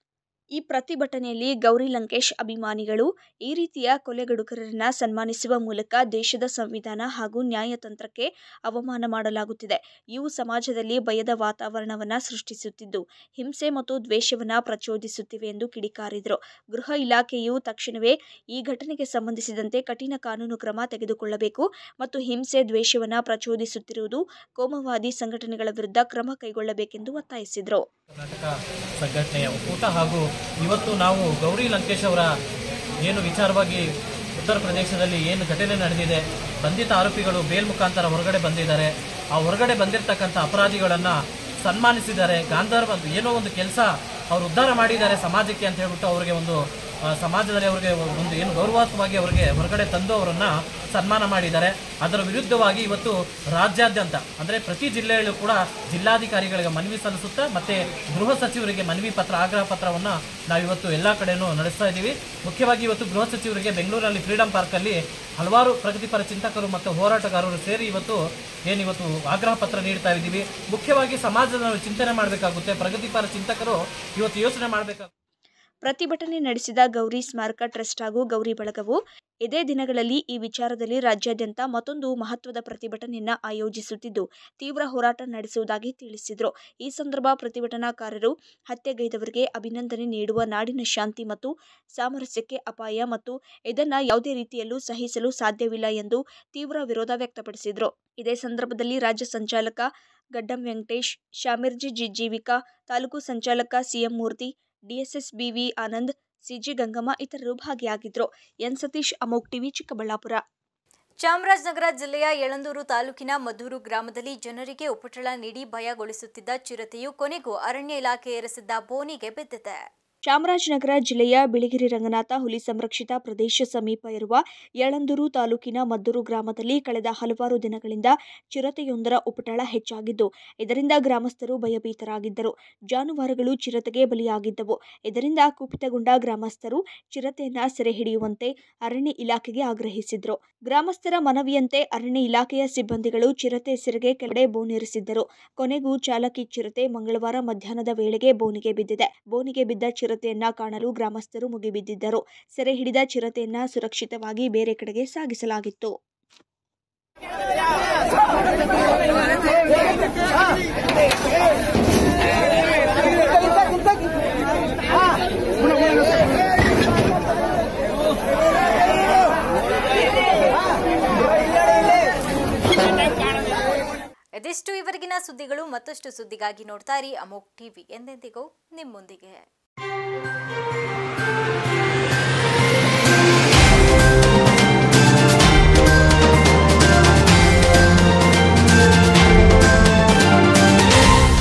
ಈ ಪ್ರತಿಭಟನೆಯಲ್ಲಿ ಗೌರಿ ಲಂಕೇಶ್ ಅಭಿಮಾನಿಗಳು ಈ ರೀತಿಯ ಕೊಲೆಗಡುಕರನ್ನ ಸನ್ಮಾನಿಸುವ ಮೂಲಕ ದೇಶದ ಸಂವಿಧಾನ ಹಾಗೂ ನ್ಯಾಯತಂತ್ರಕ್ಕೆ ಅವಮಾನ ಮಾಡಲಾಗುತ್ತಿದೆ ಇವು ಸಮಾಜದಲ್ಲಿ ಭಯದ ವಾತಾವರಣವನ್ನ ಸೃಷ್ಟಿಸುತ್ತಿದ್ದು ಹಿಂಸೆ ಮತ್ತು ದ್ವೇಷವನ್ನ ಪ್ರಚೋದಿಸುತ್ತಿವೆ ಎಂದು ಕಿಡಿಕಾರಿದರು ಗೃಹ ಇಲಾಖೆಯು ತಕ್ಷಣವೇ ಈ ಘಟನೆಗೆ ಸಂಬಂಧಿಸಿದಂತೆ ಕಠಿಣ ಕಾನೂನು ಕ್ರಮ ತೆಗೆದುಕೊಳ್ಳಬೇಕು ಮತ್ತು ಹಿಂಸೆ ದ್ವೇಷವನ್ನ ಪ್ರಚೋದಿಸುತ್ತಿರುವುದು ಕೋಮವಾದಿ ಸಂಘಟನೆಗಳ ವಿರುದ್ಧ ಕ್ರಮ ಕೈಗೊಳ್ಳಬೇಕೆಂದು ಒತ್ತಾಯಿಸಿದರು ಕರ್ನಾಟಕ ಸಂಘಟನೆಯ ಒಕ್ಕೂಟ ಹಾಗೂ ಇವತ್ತು ನಾವು ಗೌರಿ ಲಂಕೇಶ್ ಅವರ ಏನು ವಿಚಾರವಾಗಿ ಉತ್ತರ ಪ್ರದೇಶದಲ್ಲಿ ಏನು ಘಟನೆ ನಡೆದಿದೆ ಬಂಧಿತ ಆರೋಪಿಗಳು ಬೇಲ್ ಮುಖಾಂತರ ಹೊರಗಡೆ ಬಂದಿದ್ದಾರೆ ಆ ಹೊರಗಡೆ ಬಂದಿರತಕ್ಕಂಥ ಅಪರಾಧಿಗಳನ್ನು ಸನ್ಮಾನಿಸಿದ್ದಾರೆ ಗಾಂಧರ್ವ ಏನೋ ಒಂದು ಕೆಲಸ ಅವರು ಉದ್ಧಾರ ಮಾಡಿದ್ದಾರೆ ಸಮಾಜಕ್ಕೆ ಅಂತ ಹೇಳ್ಬಿಟ್ಟು ಅವರಿಗೆ ಒಂದು ಆ, ಸಮಾಜದಲ್ಲಿ ಅವರಿಗೆ ಒಂದು ಏನು ಗೌರವಾತ್ಮಕವಾಗಿ ಅವರಿಗೆ ಹೊರಗಡೆ ತಂದು ಅವರನ್ನ ಸನ್ಮಾನ ಮಾಡಿದ್ದಾರೆ ಅದರ ವಿರುದ್ಧವಾಗಿ ಇವತ್ತು ರಾಜ್ಯಾದ್ಯಂತ ಅಂದರೆ ಪ್ರತಿ ಜಿಲ್ಲೆಯಲ್ಲೂ ಕೂಡ ಜಿಲ್ಲಾಧಿಕಾರಿಗಳಿಗೆ ಮನವಿ ಸಲ್ಲಿಸುತ್ತಾ ಮತ್ತೆ ಗೃಹ ಸಚಿವರಿಗೆ ಮನವಿ ಪತ್ರ ಆಗ್ರಹ ಪತ್ರವನ್ನು ನಾವಿವತ್ತು ಎಲ್ಲ ಕಡೆನೂ ನಡೆಸ್ತಾ ಇದ್ದೀವಿ ಮುಖ್ಯವಾಗಿ ಇವತ್ತು ಗೃಹ ಸಚಿವರಿಗೆ ಬೆಂಗಳೂರಿನಲ್ಲಿ ಫ್ರೀಡಂ ಪಾರ್ಕಲ್ಲಿ ಹಲವಾರು ಪ್ರಗತಿಪರ ಚಿಂತಕರು ಮತ್ತು ಹೋರಾಟಗಾರರು ಸೇರಿ ಇವತ್ತು ಏನಿವತ್ತು ಆಗ್ರಹ ಪತ್ರ ನೀಡ್ತಾ ಇದ್ದೀವಿ ಮುಖ್ಯವಾಗಿ ಸಮಾಜದ ನಾವು ಚಿಂತನೆ ಮಾಡಬೇಕಾಗುತ್ತೆ ಪ್ರಗತಿಪರ ಚಿಂತಕರು ಇವತ್ತು ಯೋಚನೆ ಮಾಡಬೇಕಾಗುತ್ತೆ ಪ್ರತಿಭಟನೆ ನಡೆಸಿದ ಗೌರಿ ಸ್ಮಾರಕ ಟ್ರಸ್ಟ್ ಹಾಗೂ ಗೌರಿ ಬಳಗವು ಇದೇ ದಿನಗಳಲ್ಲಿ ಈ ವಿಚಾರದಲ್ಲಿ ರಾಜ್ಯಾದ್ಯಂತ ಮತ್ತೊಂದು ಮಹತ್ವದ ಪ್ರತಿಭಟನೆಯನ್ನ ಆಯೋಜಿಸುತ್ತಿದ್ದು ತೀವ್ರ ಹೋರಾಟ ನಡೆಸುವುದಾಗಿ ತಿಳಿಸಿದರು ಈ ಸಂದರ್ಭ ಪ್ರತಿಭಟನಾಕಾರರು ಹತ್ಯೆಗೈದವರಿಗೆ ಅಭಿನಂದನೆ ನೀಡುವ ನಾಡಿನ ಶಾಂತಿ ಮತ್ತು ಸಾಮರಸ್ಯಕ್ಕೆ ಅಪಾಯ ಮತ್ತು ಇದನ್ನ ಯಾವುದೇ ರೀತಿಯಲ್ಲೂ ಸಹಿಸಲು ಸಾಧ್ಯವಿಲ್ಲ ಎಂದು ತೀವ್ರ ವಿರೋಧ ವ್ಯಕ್ತಪಡಿಸಿದರು ಇದೇ ಸಂದರ್ಭದಲ್ಲಿ ರಾಜ್ಯ ಸಂಚಾಲಕ ಗಡ್ಡಂ ವೆಂಕಟೇಶ್ ಶಾಮಿರ್ಜಿ ಜಿಜೀವಿಕಾ ತಾಲೂಕು ಸಂಚಾಲಕ CM Murthy DSS BV Anand CG Gangamma ಇತರರು ಭಾಗಿಯಾಗಿದ್ದರು ಎನ್ ಸತೀಶ್ ಅಮೋಕ್ ಟಿವಿ ಚಿಕ್ಕಬಳ್ಳಾಪುರ ಚಾಮರಾಜನಗರ ಜಿಲ್ಲೆಯ ಯಳಂದೂರು ತಾಲೂಕಿನ ಮದ್ದೂರು ಗ್ರಾಮದಲ್ಲಿ ಜನರಿಗೆ ಉಪಟಳ ನೀಡಿ ಭಯಗೊಳಿಸುತ್ತಿದ್ದ ಚಿರತೆಯು ಕೊನೆಗೂ ಅರಣ್ಯ ಇಲಾಖೆ ಏರಿಸಿದ್ದ ಬೋನಿಗೆ ಬಿದ್ದಿದೆ ಚಾಮರಾಜನಗರ ಜಿಲ್ಲೆಯ ಬಿಳಿಗಿರಿ ರಂಗನಾಥ ಹುಲಿ ಸಂರಕ್ಷಿತ ಪ್ರದೇಶ ಸಮೀಪ ಇರುವ ಯಳಂದೂರು ತಾಲೂಕಿನ ಮದ್ದೂರು ಗ್ರಾಮದಲ್ಲಿ ಕಳೆದ ಹಲವಾರು ದಿನಗಳಿಂದ ಚಿರತೆಯೊಂದರ ಉಪಟಳ ಹೆಚ್ಚಾಗಿದ್ದು ಇದರಿಂದ ಗ್ರಾಮಸ್ಥರು ಭಯಭೀತರಾಗಿದ್ದರು ಜಾನುವಾರುಗಳು ಚಿರತೆಗೆ ಬಲಿಯಾಗಿದ್ದವು ಇದರಿಂದ ಕುಪಿತಗೊಂಡ ಗ್ರಾಮಸ್ಥರು ಚಿರತೆಯನ್ನ ಸೆರೆ ಹಿಡಿಯುವಂತೆ ಅರಣ್ಯ ಇಲಾಖೆಗೆ ಆಗ್ರಹಿಸಿದ್ರು ಗ್ರಾಮಸ್ಥರ ಮನವಿಯಂತೆ ಅರಣ್ಯ ಇಲಾಖೆಯ ಸಿಬ್ಬಂದಿಗಳು ಚಿರತೆ ಸೆರೆಗೆ ಕೆಳಗಡೆ ಬೋನಿರಿಸಿದ್ದರು ಕೊನೆಗೂ ಚಾಲಕಿ ಚಿರತೆ ಮಂಗಳವಾರ ಮಧ್ಯಾಹ್ನದ ವೇಳೆಗೆ ಬೋನಿಗೆ ಬಿದ್ದಿದೆ ಬೋನಿಗೆ ಬಿದ್ದ ಚಿರತೆಯನ್ನ ಕಾಣಲು ಗ್ರಾಮಸ್ಥರು ಮುಗಿಬಿದ್ದಿದ್ದರು ಸೆರೆ ಹಿಡಿದ ಚಿರತೆಯನ್ನ ಸುರಕ್ಷಿತವಾಗಿ ಬೇರೆ ಕಡೆಗೆ ಸಾಗಿಸಲಾಗಿತ್ತು ಇದಿಷ್ಟು ಇವರೆಗಿನ ಸುದ್ದಿಗಳು ಮತ್ತಷ್ಟು ಸುದ್ದಿಗಾಗಿ ನೋಡ್ತಾ ಇರಿ ಅಮೋಕ್ ಟಿವಿ ಎಂದೆಂದಿಗೂ ನಿಮ್ಮೊಂದಿಗೆ